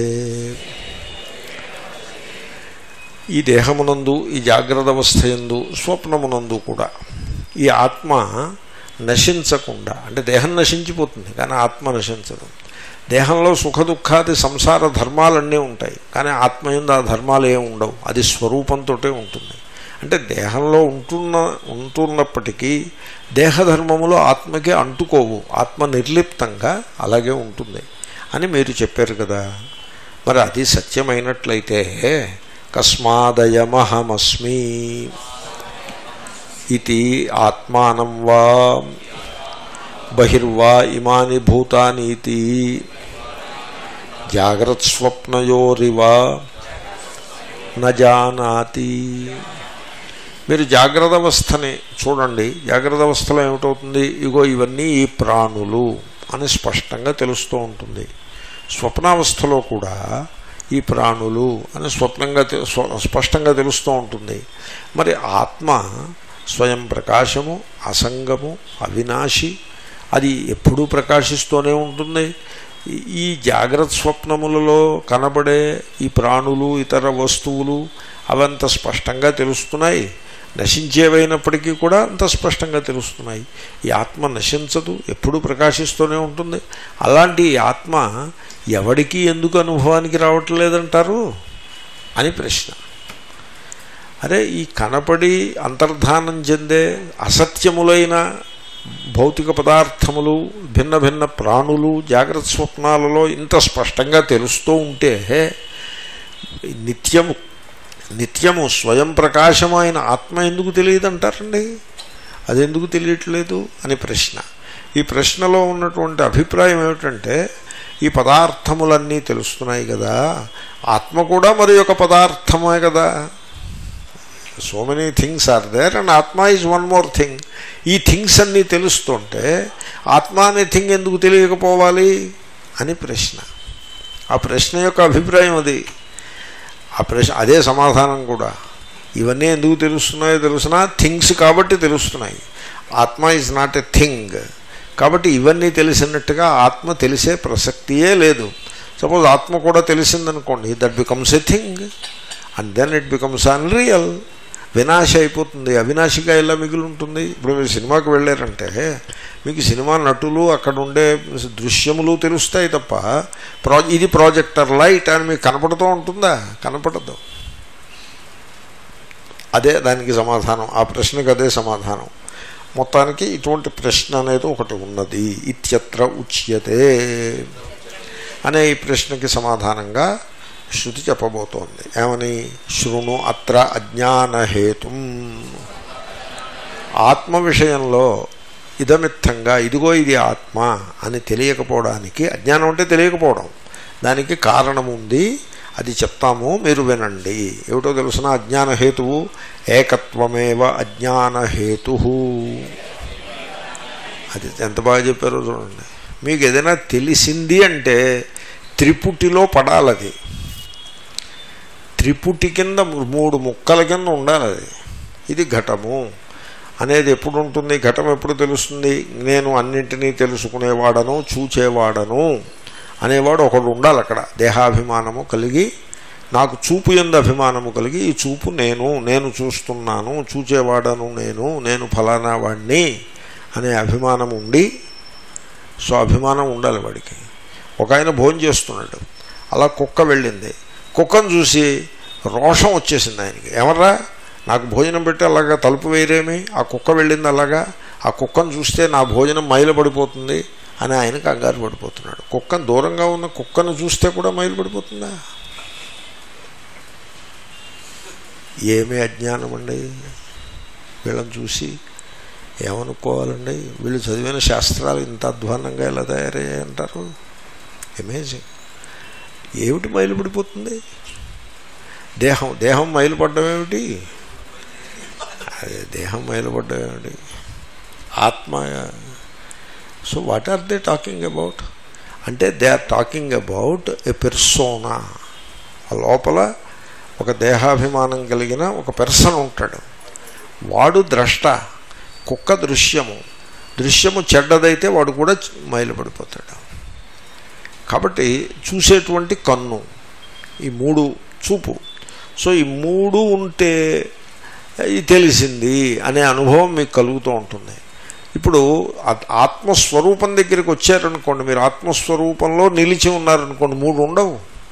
ఈ దేహమునందు ఈ జాగ్రత్త అవస్థ ఎందు స్వప్నమునందు కూడా ఈ ఆత్మ నశించకుండా అంటే దేహం నశించిపోతుంది కానీ ఆత్మ నశించదు దేహంలో సుఖ దుఃఖాది సంసార ధర్మాలన్నీ ఉంటాయి కానీ ఆత్మ ఎందు ఆ ధర్మాలు ఏమి ఉండవు అది స్వరూపంతో ఉంటుంది అంటే దేహంలో ఉంటున్న ఉంటున్నప్పటికీ దేహధర్మములు ఆత్మకి అంటుకోవు ఆత్మ నిర్లిప్తంగా అలాగే ఉంటుంది అని మీరు చెప్పారు కదా మరి అది సత్యమైనట్లయితే కస్మాదయమహమస్మి ఇది ఆత్మానం వా బహిర్వా ఇమాని భూతానీతి జాగ్రత్స్వప్నయోరివ నజానాతి మీరు జాగ్రత్త అవస్థని చూడండి జాగ్రత్త అవస్థలో ఏమిటవుతుంది ఇగో ఇవన్నీ ఈ ప్రాణులు అని స్పష్టంగా తెలుస్తూ ఉంటుంది స్వప్నావస్థలో కూడా ఈ ప్రాణులు అని స్వప్నంగా తె- స్వ- స్పష్టంగా తెలుస్తూ ఉంటుంది మరి ఆత్మ స్వయం ప్రకాశము అసంగము అవినాశి అది ఎప్పుడూ ప్రకాశిస్తూనే ఉంటుంది ఈ- ఈ జాగ్రత్త స్వప్నములలో కనబడే ఈ ప్రాణులు ఇతర వస్తువులు అవంత స్పష్టంగా తెలుస్తున్నాయి నశించేవైనప్పటికీ కూడా అంత స్పష్టంగా తెలుస్తున్నాయి ఈ ఆత్మ నశించదు ఎప్పుడూ ప్రకాశిస్తూనే ఉంటుంది అలాంటి ఈ ఆత్మ ఎవడికి ఎందుకు అనుభవానికి రావట్లేదంటారు అని ప్రశ్న అరే ఈ కనపడి అంతర్ధానం చెందే అసత్యములైన భౌతిక పదార్థములు భిన్న భిన్న ప్రాణులు జాగ్రత్త స్వప్నాలలో ఇంత స్పష్టంగా తెలుస్తూ ఉంటే నిత్యము నిత్యము స్వయం ప్రకాశమైన ఆత్మ ఎందుకు తెలియదంటారండి అది ఎందుకు తెలియట్లేదు అని ప్రశ్న ఈ ప్రశ్నలో ఉన్నటువంటి అభిప్రాయం ఏమిటంటే ఈ పదార్థములన్నీ తెలుస్తున్నాయి కదా ఆత్మ కూడా మరి ఒక పదార్థమే కదా so many things are there and ఆత్మ ఈజ్ వన్ మోర్ థింగ్ ఈ థింగ్స్ అన్నీ తెలుస్తుంటే ఆత్మ అనే థింగ్ ఎందుకు తెలియకపోవాలి అని ప్రశ్న ఆ ప్రశ్న యొక్క అభిప్రాయం అది ఆ ప్రశ్న అదే సమాధానం కూడా ఇవన్నీ ఎందుకు తెలుస్తున్నాయో తెలుసునా థింగ్స్ కాబట్టి తెలుస్తున్నాయి ఆత్మ ఈజ్ నాట్ ఎ థింగ్ కాబట్టి ఇవన్నీ తెలిసినట్టుగా ఆత్మ తెలిసే ప్రసక్తియే లేదు సపోజ్ ఆత్మ కూడా తెలిసిందనుకోండి that becomes a thing and then it becomes unreal వినాశ అయిపోతుంది అవినాశిగా ఎలా మిగిలి ఉంటుంది ఇప్పుడు మీరు సినిమాకి వెళ్ళారంటే మీకు సినిమా నటులు అక్కడ ఉండే దృశ్యములు తెలుస్తాయి తప్ప ప్రా ఇది ప్రాజెక్టర్ లైట్ అని మీకు కనపడుతూ ఉంటుందా కనపడదు అదే దానికి సమాధానం ఆ ప్రశ్నకు అదే సమాధానం మొత్తానికి ఇటువంటి ప్రశ్న అనేది ఒకటి ఉన్నది ఇత్యత్ర ఉచ్యతే అనే ఈ ప్రశ్నకి సమాధానంగా శృతి చెప్పబోతోంది ఏమని శృణు అత్ర అజ్ఞానహేతుం ఆత్మ విషయంలో ఇదమిత్తంగా ఇదిగో ఇది ఆత్మ అని తెలియకపోవడానికి అజ్ఞానం అంటే తెలియకపోవడం దానికి కారణం ఉంది అది చెప్తాము మీరు వినండి ఏమిటో తెలుసిన అజ్ఞానహేతువు ఏకత్వమేవ అజ్ఞానహేతు అది ఎంత బాగా చెప్పారో చూడండి మీకు ఏదైనా తెలిసింది అంటే త్రిపుటిలో పడాలది త్రిపుటి కింద మూడు ముక్కల కింద ఉండాలి అది ఇది ఘటము అనేది ఎప్పుడు ఉంటుంది ఘటం ఎప్పుడు తెలుస్తుంది నేను అన్నింటినీ తెలుసుకునేవాడను చూచేవాడను అనేవాడు ఒకడు ఉండాలి అక్కడ దేహాభిమానము కలిగి నాకు చూపు ఎందు అభిమానము కలిగి ఈ చూపు నేను నేను చూస్తున్నాను చూచేవాడను నేను నేను ఫలానా వాడిని అనే అభిమానం ఉండి సో అభిమానం ఉండాలి వాడికి ఒక ఆయన భోజనం చేస్తున్నాడు అలా కుక్క వెళ్ళింది కుక్కను చూసి రోషం వచ్చేసింది ఆయనకి ఎవర్రా నాకు భోజనం పెట్టి అలాగా తలుపు వేయరేమి ఆ కుక్క వెళ్ళింది అలాగా ఆ కుక్కను చూస్తే నా భోజనం మైలు పడిపోతుంది అని ఆయన కంగారు పడిపోతున్నాడు కుక్కను దూరంగా ఉన్న కుక్కను చూస్తే కూడా మైలు పడిపోతుందా ఏమీ అజ్ఞానం అండి వీళ్ళని చూసి ఏమనుకోవాలండి వీళ్ళు చదివిన శాస్త్రాలు ఇంత అధ్వానంగా ఎలా తయారయ్యాయి అంటారు అమేజింగ్ ఏమిటి మైలు పడిపోతుంది దేహం దేహం మైలు పడ్డం ఏమిటి అదే దేహం మైలు పడ్డం ఏమిటి ఆత్మ so what are they talking about అంటే they are talking about a persona ఆ లోపల ఒక దేహాభిమానం కలిగిన ఒక పెర్సన్ ఉంటాడు వాడు ద్రష్ట కుక్క దృశ్యము దృశ్యము చెడ్డదైతే వాడు కూడా మైలుపడిపోతాడు కాబట్టి చూసేటువంటి కన్ను ఈ మూడు చూపు సో ఈ మూడు ఉంటే ఇది తెలిసింది అనే అనుభవం మీకు కలుగుతూ ఉంటుంది ఇప్పుడు ఆత్మస్వరూపం దగ్గరికి వచ్చారనుకోండి మీరు ఆత్మస్వరూపంలో నిలిచి ఉన్నారనుకోండి మూడు ఉండవు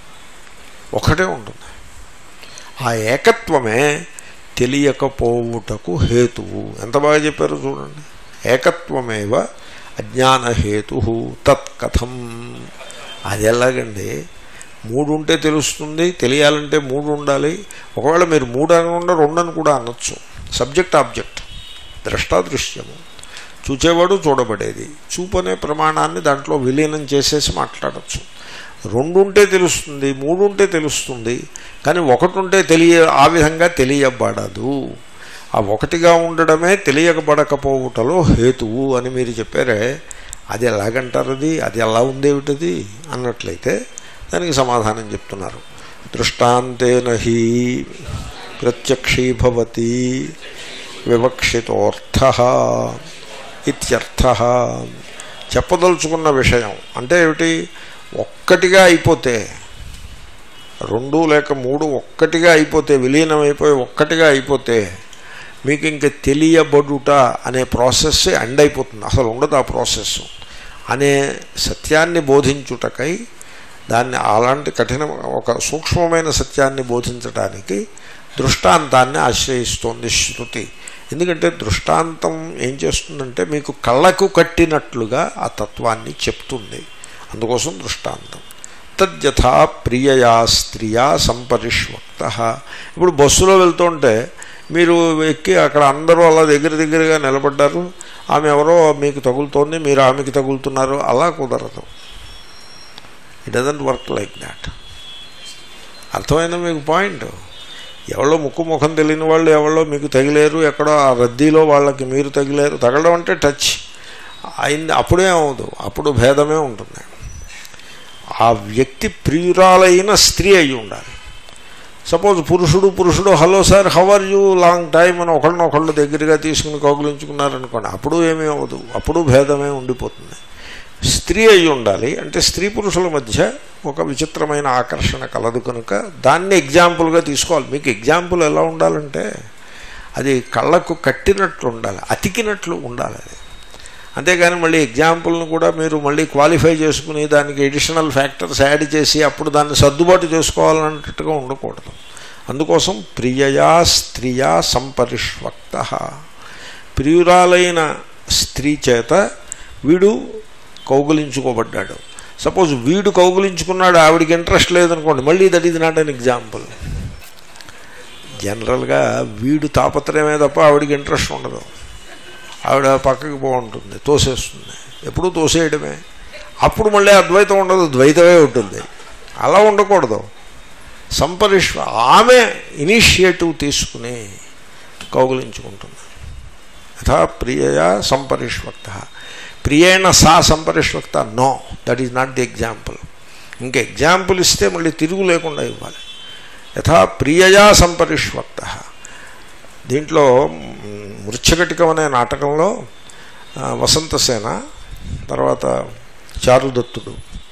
ఒకటే ఉంటుంది ఆ ఏకత్వమే తెలియకపోవుటకు హేతువు ఎంత బాగా చెప్పారో చూడండి ఏకత్వమేవ అజ్ఞానహేతు తత్కథం అది ఎలాగండి మూడు ఉంటే తెలుస్తుంది తెలియాలంటే మూడు ఉండాలి ఒకవేళ మీరు మూడు అనకుండా రెండని కూడా అనొచ్చు సబ్జెక్ట్ ఆబ్జెక్ట్ ద్రష్టాదృశ్యము చూచేవాడు చూడబడేది చూపు అనే ప్రమాణాన్ని దాంట్లో విలీనం చేసేసి మాట్లాడచ్చు రెండు ఉంటే తెలుస్తుంది మూడు ఉంటే తెలుస్తుంది కానీ ఒకటి ఉంటే తెలియ ఆ విధంగా తెలియబడదు ఆ ఒకటిగా ఉండడమే తెలియకబడకపోవుటలో హేతువు అని మీరు చెప్పారే అది ఎలాగంటారు అది అది ఎలా ఉందేమిటది అన్నట్లయితే దానికి సమాధానం చెప్తున్నారు దృష్టాంతేన హి ప్రత్యక్షీభవతి వివక్షితోర్థ ఇత్యర్థ చెప్పదలుచుకున్న విషయం అంటే ఏమిటి ఒక్కటిగా అయిపోతే రెండు లేక మూడు ఒక్కటిగా అయిపోతే విలీనం అయిపోయి ఒక్కటిగా అయిపోతే మీకు ఇంక తెలియబడుట అనే ప్రాసెస్ ఎండ్ అయిపోతుంది అసలు ఉండదు ఆ ప్రాసెస్ అనే సత్యాన్ని బోధించుటకై దాన్ని అలాంటి కఠిన ఒక సూక్ష్మమైన సత్యాన్ని బోధించడానికి దృష్టాంతాన్ని ఆశ్రయిస్తోంది శృతి ఎందుకంటే దృష్టాంతం ఏం చేస్తుందంటే మీకు కళ్ళకు కట్టినట్లుగా ఆ తత్వాన్ని చెప్తుంది అందుకోసం దృష్టాంతం తద్యథా ప్రియయా స్త్రియా సంపరిష్వక్త ఇప్పుడు బస్సులో వెళ్తుంటే మీరు ఎక్కి అక్కడ అందరూ అలా దగ్గర దగ్గరగా నిలబడ్డారు ఆమె ఎవరో మీకు తగులుతోంది మీరు ఆమెకి తగులుతున్నారు అలా కుదరదు it doesn't work like that అర్థమైందా మీకు పాయింట్ ఎవరో ముక్కు ముఖం తెలియని వాళ్ళు ఎవరో మీకు తగిలేరు ఎక్కడో ఆ రద్దీలో వాళ్ళకి మీరు తగిలేరు తగలడం అంటే టచ్ అయింది అప్పుడే అవదు అప్పుడు భేదమే ఉంటుంది ఆ వ్యక్తి ప్రియురాలైన స్త్రీ అయి ఉండాలి సపోజ్ పురుషుడు పురుషుడు hello sir how are you long time అని ఒకళ్ళనొకళ్ళు దగ్గరగా తీసుకుని కౌగులించుకున్నారనుకోండి అప్పుడు ఏమీ అవ్వదు అప్పుడు భేదమే ఉండిపోతుంది స్త్రీ అయి ఉండాలి అంటే స్త్రీ పురుషుల మధ్య ఒక విచిత్రమైన ఆకర్షణ కలదు కనుక దాన్ని ఎగ్జాంపుల్గా తీసుకోవాలి మీకు ఎగ్జాంపుల్ ఎలా ఉండాలంటే అది కళ్ళకు కట్టినట్లు ఉండాలి అతికినట్లు ఉండాలి అది అంతేగాని మళ్ళీ ఎగ్జాంపుల్ని కూడా మీరు మళ్ళీ క్వాలిఫై చేసుకుని దానికి ఎడిషనల్ ఫ్యాక్టర్స్ యాడ్ చేసి అప్పుడు దాన్ని సర్దుబాటు చేసుకోవాలన్నట్టుగా ఉండకూడదు అందుకోసం ప్రియయా స్త్రీయా సంపరిష్వక్త ప్రియురాలైన స్త్రీ చేత వీడు కౌగులించుకోబడ్డాడు సపోజ్ వీడు కౌగులించుకున్నాడు ఆవిడికి ఇంట్రెస్ట్ లేదనుకోండి మళ్ళీ that is not an example జనరల్గా వీడు తాపత్రయమే తప్ప ఆవిడికి ఇంట్రెస్ట్ ఉండదు ఆవిడ పక్కకి బాగుంటుంది తోసేస్తుంది ఎప్పుడూ తోసేయడమే అప్పుడు మళ్ళీ అద్వైతం ఉండదు ద్వైతమే ఉంటుంది అలా ఉండకూడదు సంపరిష్వ ఆమె ఇనిషియేటివ్ తీసుకుని కౌగులించుకుంటుంది యథా ప్రియయా సంపరిష్వక్త ప్రియేణ సా సంపరిష్వక్త no that is not the example ఇంకా ఎగ్జాంపుల్ ఇస్తే మళ్ళీ తిరుగు లేకుండా ఇవ్వాలి యథా ప్రియయా సంపరిష్వక్త దీంట్లో మృచ్ఛకటికం అనే నాటకంలో వసంతసేన తర్వాత చారుదత్తుడు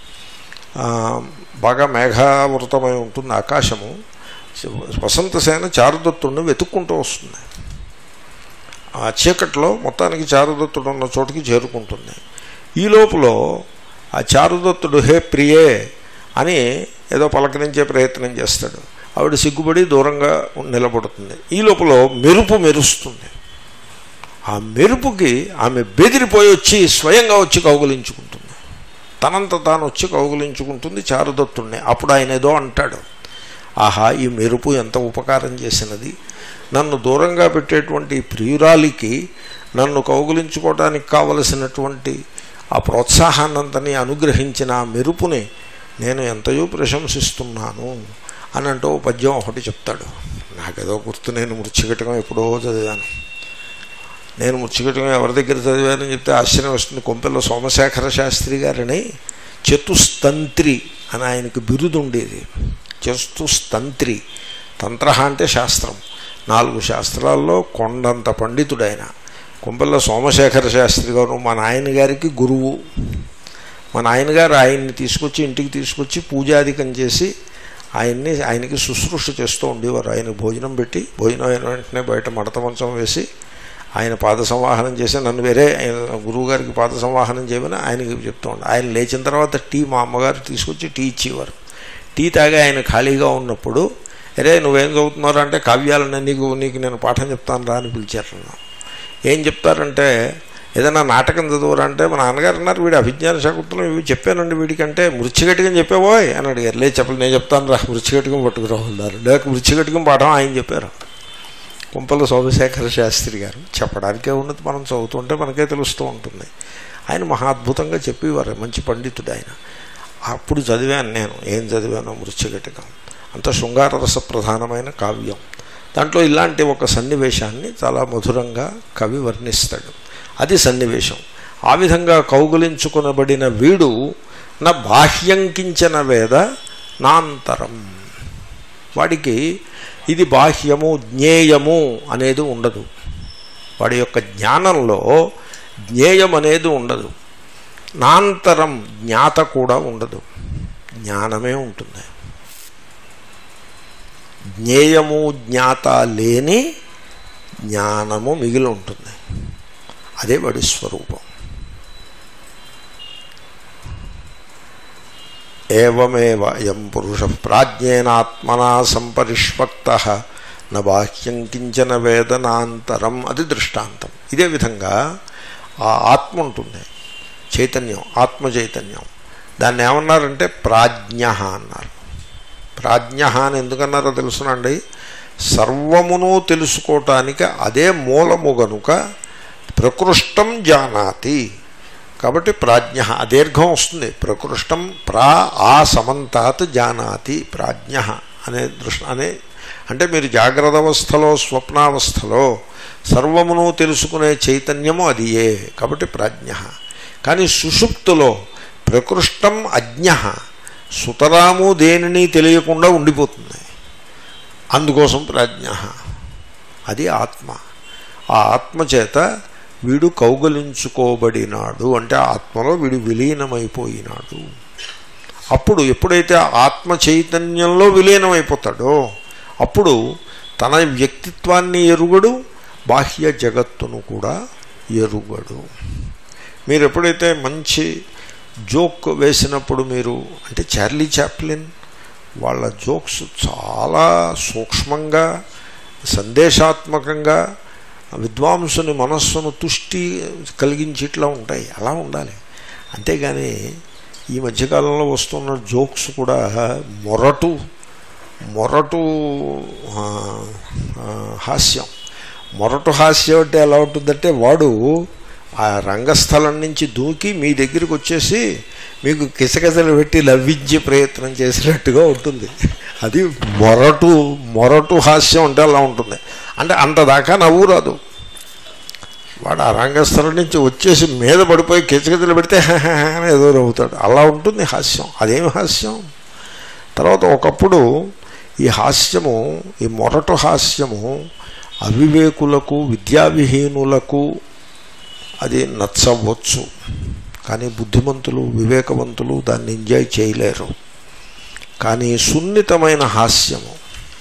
బాగా మేఘావృతమై ఉంటుంది ఆకాశము వసంతసేన చారుదత్తుడిని వెతుక్కుంటూ వస్తుంది ఆ చీకట్లో మొత్తానికి చారుదత్తుడు ఉన్న చోటుకి చేరుకుంటుంది ఈ లోపల ఆ చారుదత్తుడు హే ప్రియే అని ఏదో పలకరించే ప్రయత్నం చేస్తాడు ఆవిడ సిగ్గుపడి దూరంగా నిలబడుతుంది ఈ లోపల మెరుపు మెరుస్తుంది ఆ మెరుపుకి ఆమె బెదిరిపోయి వచ్చి స్వయంగా వచ్చి కౌగులించుకుంటుంది తనంత తాను వచ్చి కౌగులించుకుంటుంది చారుదత్తుడిని అప్పుడు ఆయన ఏదో అంటాడు ఆహా ఈ మెరుపు ఎంత ఉపకారం చేసినది నన్ను దూరంగా పెట్టేటువంటి ప్రియురాలికి నన్ను కౌగులించుకోవడానికి కావలసినటువంటి ఆ ప్రోత్సాహాన్నంతని అనుగ్రహించిన ఆ మెరుపుని నేను ఎంతయో ప్రశంసిస్తున్నాను అని అంటూ పద్యం ఒకటి చెప్తాడు నాకేదో గుర్తు నేను మృత్యుకటకం ఎప్పుడో చదివాను నేను మృత్యుకటకం ఎవరి దగ్గర చదివానని చెప్తే ఆశ్చర్యం వస్తుంది కొంపెల్లో సోమశేఖర శాస్త్రి గారిని చతుస్తంత్రి అని ఆయనకి బిరుదు ఉండేది చతుస్తంత్రి తంత్ర అంటే శాస్త్రం నాలుగు శాస్త్రాల్లో కొండంత పండితుడు ఆయన కొంపెల్ల సోమశేఖర శాస్త్రి గారు మా నాయనగారికి గురువు మా నాయనగారు ఆయన్ని తీసుకొచ్చి ఇంటికి తీసుకొచ్చి పూజాధికం చేసి ఆయన్ని ఆయనకి శుశ్రూష చేస్తూ ఉండేవారు ఆయన భోజనం పెట్టి భోజనం అయిన వెంటనే బయట మడత మంచం వేసి ఆయన పాద సంవాహనం చేసి నన్ను వేరే గురువు గారికి పాద సంవాహనం చేయమని ఆయనకి చెప్తూ ఉండే ఆయన లేచిన తర్వాత టీ మా అమ్మగారు తీసుకొచ్చి టీ ఇచ్చేవారు టీ తాగి ఆయన ఖాళీగా ఉన్నప్పుడు అరే నువ్వేం చదువుతున్నారు అంటే కావ్యాలను నీకు నీకు నేను పాఠం చెప్తాను రా అని పిలిచారు ఏం చెప్తారంటే ఏదైనా నాటకం చదువురంటే మా నాన్నగారు అన్నారు వీడు అభిజ్ఞాన శాకుత్రం ఇవి చెప్పానండి వీడికంటే మృత్యుగటికం చెప్పేవోయ్ అని అడిగారు లేదు చెప్పలు నేను చెప్తాను రా మృత్యుగటికం పట్టుకురావాలన్నారు లేక మృత్యుగటికం పాఠం ఆయన చెప్పారు కుంపల సోమశేఖర శాస్త్రి గారు చెప్పడానికే ఉన్నది మనం చదువుతుంటే మనకే తెలుస్తూ ఉంటుంది ఆయన మహా అద్భుతంగా చెప్పేవారు మంచి పండితుడు ఆయన అప్పుడు చదివాను నేను ఏం చదివాను మృత్యుగటికం అంత శృంగారరస ప్రధానమైన కావ్యం దాంట్లో ఇలాంటి ఒక సన్నివేశాన్ని చాలా మధురంగా కవి వర్ణిస్తాడు అది సన్నివేశం ఆ విధంగా కౌగులించుకునబడిన వీడు నా బాహ్యంకించిన వేద నాంతరం వాడికి ఇది బాహ్యము జ్ఞేయము అనేది ఉండదు వాడి యొక్క జ్ఞానంలో జ్ఞేయం అనేది ఉండదు నాంతరం జ్ఞాత కూడా ఉండదు జ్ఞానమే ఉంటుంది జ్ఞేయము జ్ఞాత లేని జ్ఞానము మిగిలి ఉంటుంది అదే వాడి స్వరూపం ఏమేవ అయం పురుష ప్రాజ్ఞేనాత్మనా సంపరిష్వక్త న బాహ్యం కించన వేదనాంతరం అది దృష్టాంతం ఇదే విధంగా ఆ ఆత్మ ఉంటుంది చైతన్యం ఆత్మ చైతన్యం దాన్ని ఏమన్నారంటే ప్రాజ్ఞ అన్నారు ప్రాజ్ఞ అని ఎందుకన్నారో తెలుసునండి సర్వమును తెలుసుకోవటానికి అదే మూలము గనుక ప్రకృష్టం జానాతి కాబట్టి ప్రాజ్ఞ అదీర్ఘం వస్తుంది ప్రకృష్టం ప్రా ఆ సమంతాత్ జానాతి ప్రాజ్ఞ అనే దృష్టి అనే అంటే మీరు జాగ్రత్త అవస్థలో స్వప్నావస్థలో సర్వమును తెలుసుకునే చైతన్యము అది ఏ కాబట్టి ప్రాజ్ఞ కానీ సుషుప్తులో ప్రకృష్టం అజ్ఞ సుతరాము దేనిని తెలియకుండా ఉండిపోతుంది అందుకోసం ప్రాజ్ఞ అది ఆత్మ ఆ ఆత్మ చేత వీడు కౌగలించుకోబడినాడు అంటే ఆత్మలో వీడు విలీనమైపోయినాడు అప్పుడు ఎప్పుడైతే ఆత్మ చైతన్యంలో విలీనమైపోతాడో అప్పుడు తన వ్యక్తిత్వాన్ని ఎరుగడు బాహ్య జగత్తును కూడా ఎరుగడు మీరు ఎప్పుడైతే మంచి జోక్ వేసినప్పుడు మీరు అంటే చార్లీ చాప్లిన్ వాళ్ళ జోక్స్ చాలా సూక్ష్మంగా సందేశాత్మకంగా విద్వాంసుని మనస్సును తుష్టి కలిగించేట్లా ఉంటాయి అలా ఉండాలి అంతేగాని ఈ మధ్యకాలంలో వస్తున్న జోక్స్ కూడా మొరటు మొరటు ఆ, ఆ, హాస్యం మొరటు హాస్యం అంటే ఎలా ఉంటుందంటే వాడు ఆ రంగస్థలం నుంచి దూకి మీ దగ్గరికి వచ్చేసి మీకు కిసకిసలు పెట్టి లవ్వించే ప్రయత్నం చేసినట్టుగా ఉంటుంది అది మొరటు మొరటు హాస్యం అంటే అలా ఉంటుంది అంటే అంత దాకా నవ్వు రాదు వాడు ఆ రంగస్థలం నుంచి వచ్చేసి మీద పడిపోయి కిచకిచలు పెడితే అని ఏదో నవ్వుతాడు అలా ఉంటుంది హాస్యం అదేమి హాస్యం తర్వాత ఒకప్పుడు ఈ హాస్యము ఈ మొరటు హాస్యము అవివేకులకు విద్యావిహీనులకు అది నచ్చవచ్చు కానీ బుద్ధిమంతులు వివేకవంతులు దాన్ని ఎంజాయ్ చేయలేరు కానీ సున్నితమైన హాస్యము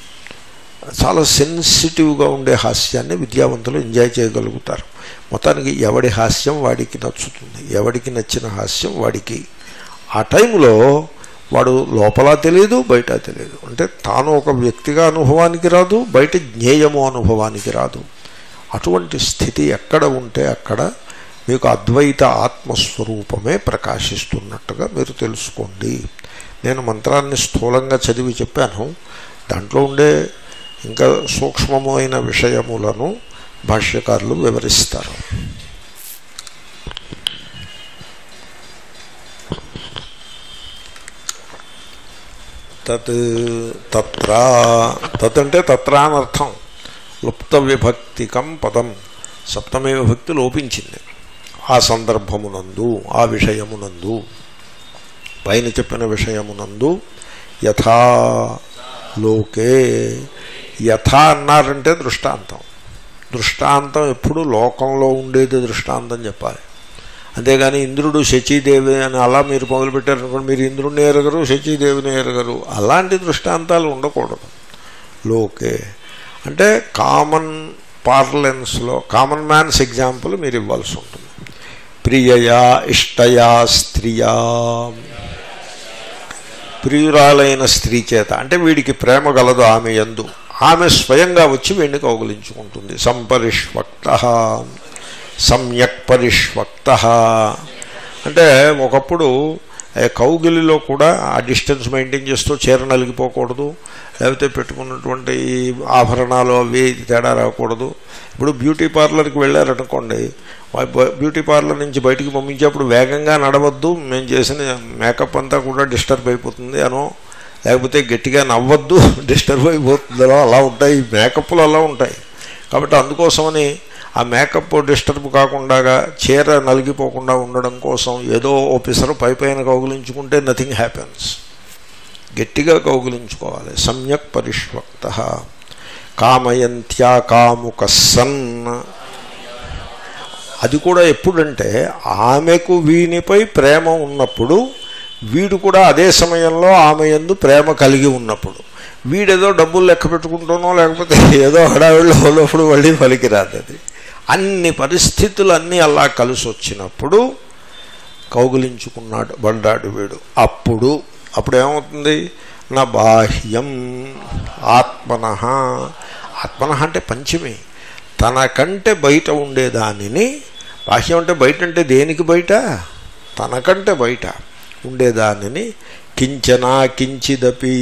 చాలా సెన్సిటివ్గా ఉండే హాస్యాన్ని విద్యావంతులు ఎంజాయ్ చేయగలుగుతారు మొత్తానికి ఎవడి హాస్యం వాడికి నచ్చుతుంది ఎవడికి నచ్చిన హాస్యం వాడికి ఆ టైంలో వాడు లోపల తెలియదు బయట తెలియదు అంటే తాను ఒక వ్యక్తిగా అనుభవానికి రాదు బయట జ్ఞేయము అనుభవానికి రాదు అటువంటి స్థితి ఎక్కడ ఉంటే అక్కడ మీకు అద్వైత ఆత్మస్వరూపమే ప్రకాశిస్తున్నట్టుగా మీరు తెలుసుకోండి నేను మంత్రాన్ని స్థూలంగా చదివి చెప్పాను దాంట్లో ఉండే ఇంకా సూక్ష్మమైన విషయములను భాష్యకారులు వివరిస్తారు తత్ తత్ర తత్ అంటే తత్ర అని అర్థం లుప్త విభక్తికం పదం సప్తమే విభక్తి లోపించింది ఆ సందర్భమునందు ఆ విషయమునందు పైన చెప్పిన విషయమునందు యథా లోకే యథా అన్నారంటే దృష్టాంతం దృష్టాంతం ఎప్పుడు లోకంలో ఉండేది దృష్టాంతం చెప్పాలి అంతేగాని ఇంద్రుడు శచీదేవి అని అలా మీరు మొదలుపెట్టారనుకోండి మీరు ఇంద్రుడిని ఎరగరు శచీదేవిని ఎరగరు అలాంటి దృష్టాంతాలు ఉండకూడదు లోకే అంటే కామన్ పార్లెన్స్లో కామన్ మ్యాన్స్ ఎగ్జాంపుల్ మీరు ఇవ్వాల్సి ఉంటుంది ప్రియయా ఇష్టయా స్త్రియా ప్రియురాలైన స్త్రీ చేత అంటే వీడికి ప్రేమ గలదు ఆమె యందు ఆమె స్వయంగా వచ్చి వీడిని కౌగులించుకుంటుంది సంపరిష్వక్త సమ్యక్ పరిష్వక్త అంటే ఒకప్పుడు ఏ కౌగిలిలో కూడా ఆ డిస్టెన్స్ మెయింటైన్ చేస్తూ చీర నలిగిపోకూడదు లేకపోతే పెట్టుకున్నటువంటి ఈ ఆభరణాలు అవి తేడా రాకూడదు ఇప్పుడు బ్యూటీ పార్లర్కి వెళ్ళారనుకోండి వా- బ- బ్యూటీ పార్లర్ నుంచి బయటికి పంపించేప్పుడు వేగంగా నడవద్దు మేము చేసిన మేకప్ అంతా కూడా డిస్టర్బ్ అయిపోతుంది అనో లేకపోతే గట్టిగా నవ్వద్దు డిస్టర్బ్ అయిపోతుందనో అలా ఉంటాయి ఈ మేకప్లు అలా ఉంటాయి కాబట్టి అందుకోసమని ఆ మేకప్ డిస్టర్బ్ కాకుండా చీర నలిగిపోకుండా ఉండడం కోసం ఏదో ఓ పిసరు పై పైన కౌగులించుకుంటే నథింగ్ హ్యాపెన్స్ గట్టిగా కౌగులించుకోవాలి సమ్యక్ పరిష్వక్త కామయంత్యా కాముక సన్ అది కూడా ఎప్పుడంటే ఆమెకు వీనిపై ప్రేమ ఉన్నప్పుడు వీడు కూడా అదే సమయంలో ఆమె యందు ప్రేమ కలిగి ఉన్నప్పుడు వీడేదో డబ్బులు లెక్క పెట్టుకుంటానో లేకపోతే ఏదో హడావిడిలో ఉన్నప్పుడు మళ్ళీ పలికిరాదు అది అన్ని పరిస్థితులు అన్నీ అలా కలిసి వచ్చినప్పుడు కౌగులించుకున్నాడు పడ్డాడు వీడు అప్పుడు అప్పుడు ఏమవుతుంది నా బాహ్యం ఆత్మన ఆత్మన అంటే పంచమి తనకంటే బయట ఉండేదానిని బాహ్యం అంటే బయట అంటే దేనికి బయట తనకంటే బయట ఉండేదానిని కించన కించిదపి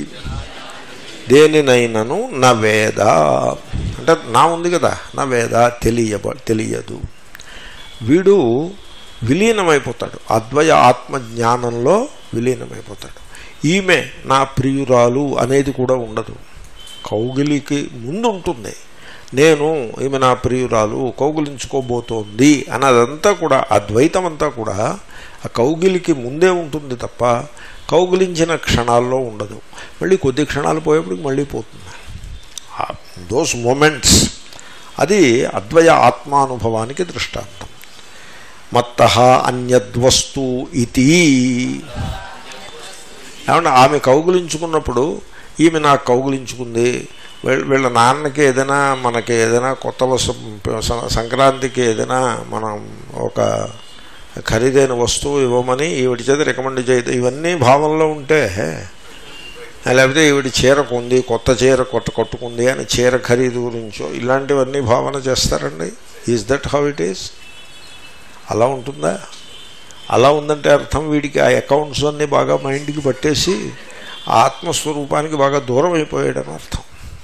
దేనినైనను నా వేద అంటే నా ఉంది కదా నా వేద తెలియబ తెలియదు వీడు విలీనమైపోతాడు అద్వయ ఆత్మ జ్ఞానంలో విలీనమైపోతాడు ఈమె నా ప్రియురాలు అనేది కూడా ఉండదు కౌగిలికి ముందు ఉంటుంది నేను ఈమె నా ప్రియురాలు కౌగిలించుకోబోతోంది అన్నదంతా కూడా అద్వైతం అంతా కూడా ఆ కౌగిలికి ముందే ఉంటుంది తప్ప కౌగిలించిన క్షణాల్లో ఉండదు మళ్ళీ కొద్ది క్షణాలు పోయేప్పటికి మళ్ళీ పోతుంది దోస్ మూమెంట్స్ అది అద్వయ ఆత్మానుభవానికి దృష్టాంతం మత్త అన్యద్వస్తు ఇది ఏమన్నా ఆమె కౌగులించుకున్నప్పుడు ఈమె నాకు కౌగులించుకుంది వీళ్ళ వీళ్ళ నాన్నకి ఏదైనా మనకి ఏదైనా కొత్త వస్తు సంక్రాంతికి ఏదైనా మనం ఒక ఖరీదైన వస్తువు ఇవ్వమని ఈవిడి చేత రికమెండ్ చేయదు ఇవన్నీ భావంలో ఉంటే లేకపోతే ఈవిడి చీర కొంది కొత్త చీర కొత్త కొట్టుకుంది అని చీర ఖరీదు గురించో ఇలాంటివన్నీ భావన చేస్తారండి is that how it is అలా ఉంటుందా అలా ఉందంటే అర్థం వీడికి ఆ అకౌంట్స్ అన్నీ బాగా మైండ్కి పట్టేసి ఆ ఆత్మస్వరూపానికి బాగా దూరం అయిపోయాడని అర్థం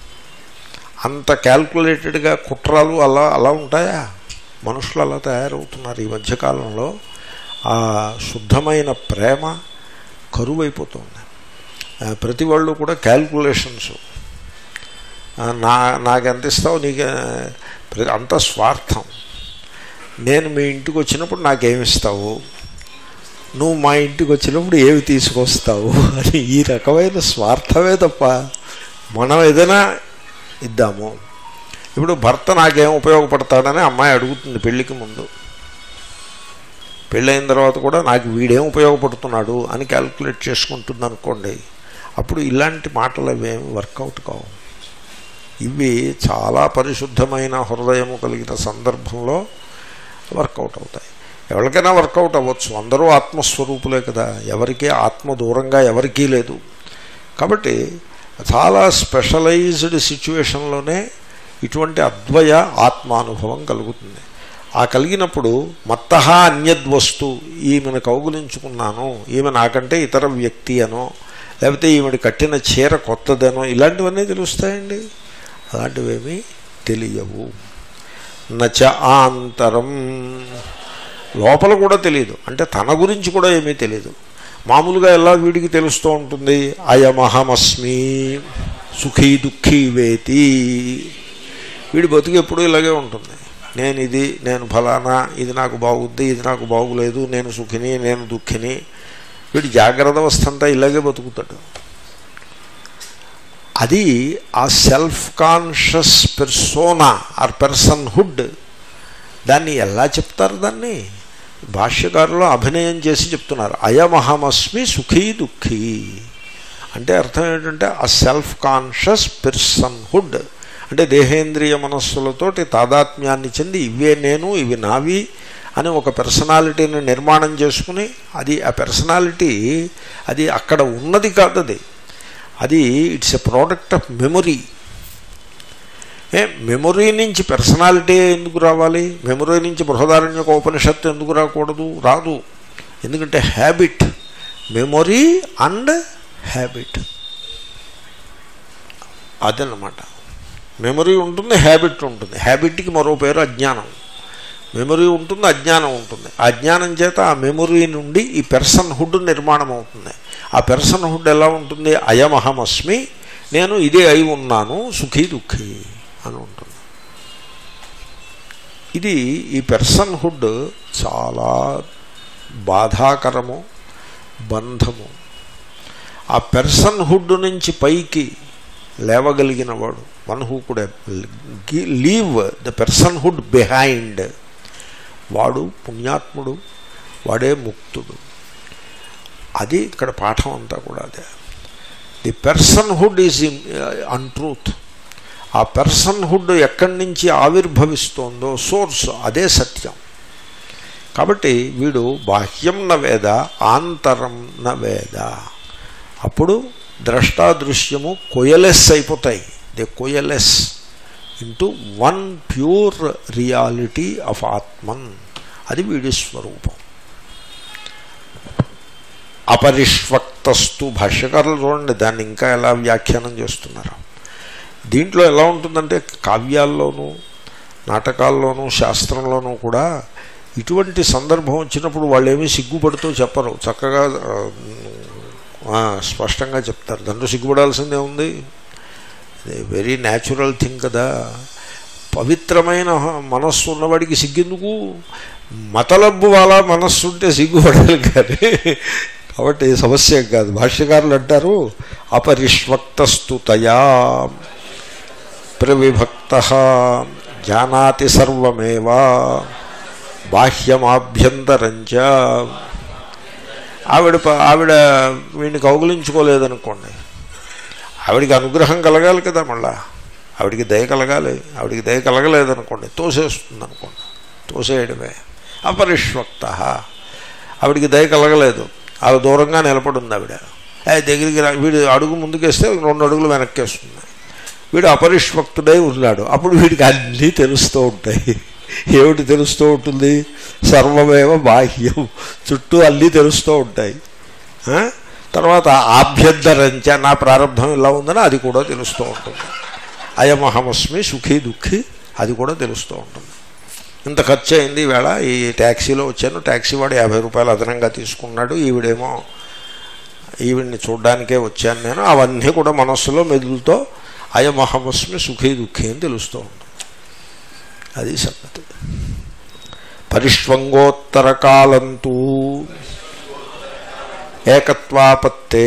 అంత క్యాల్కులేటెడ్గా కుట్రాలు అలా అలా ఉంటాయా మనుషులు అలా తయారవుతున్నారు ఈ మధ్యకాలంలో ఆ శుద్ధమైన ప్రేమ కరువైపోతుంది ప్రతి వాళ్ళు కూడా క్యాల్కులేషన్స్ నా నాకు ఎంత ఇస్తావు నీకు అంత స్వార్థం నేను మీ ఇంటికి వచ్చినప్పుడు నాకేమిస్తావు నువ్వు మా ఇంటికి వచ్చినప్పుడు ఏమి తీసుకొస్తావు అని ఈ రకమైన స్వార్థమే తప్ప మనం ఏదైనా ఇద్దాము ఇప్పుడు భర్త నాకేం ఉపయోగపడతాడని అమ్మాయి అడుగుతుంది పెళ్ళికి ముందు పెళ్ళైన తర్వాత కూడా నాకు వీడేం ఉపయోగపడుతున్నాడు అని క్యాల్కులేట్ చేసుకుంటుంది అనుకోండి అప్పుడు ఇలాంటి మాటలు అవేమి వర్కౌట్ కావు ఇవి చాలా పరిశుద్ధమైన హృదయము కలిగిన సందర్భంలో వర్కౌట్ అవుతాయి ఎవరికైనా వర్కౌట్ అవ్వచ్చు అందరూ ఆత్మస్వరూపులే కదా ఎవరికి ఆత్మ దూరంగా ఎవరికీ లేదు కాబట్టి చాలా స్పెషలైజ్డ్ సిచ్యువేషన్లోనే ఇటువంటి అద్వయ ఆత్మానుభవం కలుగుతుంది ఆ కలిగినప్పుడు మత్త అన్యద్వస్తు ఈమెను కౌగులించుకున్నాను ఈమె నాకంటే ఇతర వ్యక్తి అనో లేకపోతే ఈమెడు కట్టిన చీర కొత్తదనో ఇలాంటివన్నీ తెలుస్తాయండి అలాంటివేమీ తెలియవు నచ ఆంతరం లోపల కూడా తెలియదు అంటే తన గురించి కూడా ఏమీ తెలియదు మామూలుగా ఎలా వీడికి తెలుస్తూ ఉంటుంది అయమహమస్మి సుఖీ దుఃఖీ వేతి వీడి బతుకు ఎప్పుడు ఇలాగే ఉంటుంది నేను ఇది నేను ఫలానా ఇది నాకు బాగుద్ది ఇది నాకు బాగులేదు నేను సుఖిని నేను దుఃఖిని వీడి జాగ్రత్త అవస్థ అంతా ఇలాగే బతుకుతాడు అది ఆ self conscious persona or personhood దాన్ని ఎలా చెప్తారు దాన్ని భాష్యకారులు అభినయం చేసి చెప్తున్నారు అయమహమస్మి సుఖీ దుఃఖీ అంటే అర్థం ఏంటంటే ఆ సెల్ఫ్ కాన్షియస్ పెర్సన్హుడ్ అంటే దేహేంద్రియ మనస్సులతోటి తాదాత్మ్యాన్ని చెంది ఇవే నేను ఇవి నావి అని ఒక పర్సనాలిటీని నిర్మాణం చేసుకుని అది ఆ పర్సనాలిటీ అది అక్కడ ఉన్నది కాదు అది అది it's a product of memory ఏ మెమొరీ నుంచి పర్సనాలిటీ ఎందుకు రావాలి మెమొరీ నుంచి బృహదారణ్యక ఉపనిషత్తు ఎందుకు రాకూడదు రాదు ఎందుకంటే హ్యాబిట్ మెమొరీ అండ్ హ్యాబిట్ అదన్నమాట మెమొరీ ఉంటుంది హ్యాబిట్ ఉంటుంది హ్యాబిట్కి మరో పేరు అజ్ఞానం మెమొరీ ఉంటుంది అజ్ఞానం ఉంటుంది ఆ అజ్ఞానం చేత ఆ మెమొరీ నుండి ఈ పెర్సన్ హుడ్ నిర్మాణం అవుతుంది ఆ పెర్సన్ హుడ్ ఎలా ఉంటుంది అయమహమస్మి నేను ఇదే అయి ఉన్నాను సుఖీ దుఃఖీ అని ఉంటుంది ఇది ఈ పెర్సన్ హుడ్ చాలా బాధాకరము బంధము ఆ పెర్సన్ హుడ్ నుంచి పైకి లేవగలిగిన వాడు one who could leave the personhood behind వాడు పుణ్యాత్ముడు వాడే ముక్తుడు అది ఇక్కడ పాఠం అంతా కూడా అదే the personhood is untruth ఆ పెర్సన్ హుడ్ ఎక్కడి నుంచి ఆవిర్భవిస్తోందో సోర్స్ అదే సత్యం కాబట్టి వీడు బాహ్యం న వేద ఆంతరం న వేద అప్పుడు ద్రష్టాదృశ్యము కొయలెస్ అయిపోతాయి they coalesce into one pure reality of atman అది వీడి స్వరూపం అపరిష్వక్తస్తు భాష్యకారులు చూడండి దాన్ని ఇంకా ఎలా వ్యాఖ్యానం చేస్తున్నారు దీంట్లో ఎలా ఉంటుందంటే కావ్యాల్లోనూ నాటకాల్లోనూ శాస్త్రంలోనూ కూడా ఇటువంటి సందర్భం వచ్చినప్పుడు వాళ్ళు ఏమీ సిగ్గుపడుతూ చెప్పరు చక్కగా స్పష్టంగా చెప్తారు దాంట్లో సిగ్గుపడాల్సిందే ఉంది వెరీ న్యాచురల్ థింగ్ కదా పవిత్రమైన మనస్సు ఉన్నవాడికి సిగ్గెందుకు మతలబ్బు వాళ్ళ మనస్సు ఉంటే సిగ్గుపడాలి కానీ కాబట్టి సమస్య కాదు భాష్యకారులు అంటారు అపరిష్వక్తస్తు తయా ప్రవిభక్త జానాతి సర్వమేవా బాహ్యమాభ్యంతరంచ ఆవిడ ప- ఆవిడ వీడిని కౌగులించుకోలేదనుకోండి ఆవిడికి అనుగ్రహం కలగాలి కదా మళ్ళా ఆవిడికి దయ కలగాలి ఆవిడికి దయ కలగలేదనుకోండి తోసేస్తుంది అనుకోండి తోసేయడమే అపరిష్వక్త ఆవిడికి దయ కలగలేదు ఆవిడ దూరంగా నిలబడింది ఆవిడ ఏ దగ్గరికి రా- వీడు అడుగు ముందుకేస్తే రెండు అడుగులు వెనక్కేస్తుంది వీడు అపరిష్వక్తుడై ఉన్నాడు అప్పుడు వీడికి అన్నీ తెలుస్తూ ఉంటాయి ఏమిటి తెలుస్తూ ఉంటుంది సర్వమేవ బాహ్యం చుట్టూ అన్నీ తెలుస్తూ ఉంటాయి ఆ? తర్వాత ఆభ్యంతరంచ నా ప్రారంభం ఇలా ఉందని అది కూడా తెలుస్తూ ఉంటుంది అయమహమస్మి సుఖీ దుఃఖి అది కూడా తెలుస్తూ ఉంటుంది ఇంత ఖర్చు అయింది ఈవేళ ఈ ట్యాక్సీలో వచ్చాను ట్యాక్సీ వాడు యాభై రూపాయలు అదనంగా తీసుకున్నాడు ఈవిడేమో ఈవిడ్ని చూడ్డానికే వచ్చాను నేను అవన్నీ కూడా మనస్సులో మెదులుతో అయమహమస్మి సుఖీ దుఃఖి అని తెలుస్తూ ఉంటుంది అది సంగతి పరిష్వంగోత్తర కాలంతూ ఏకత్వాపత్తే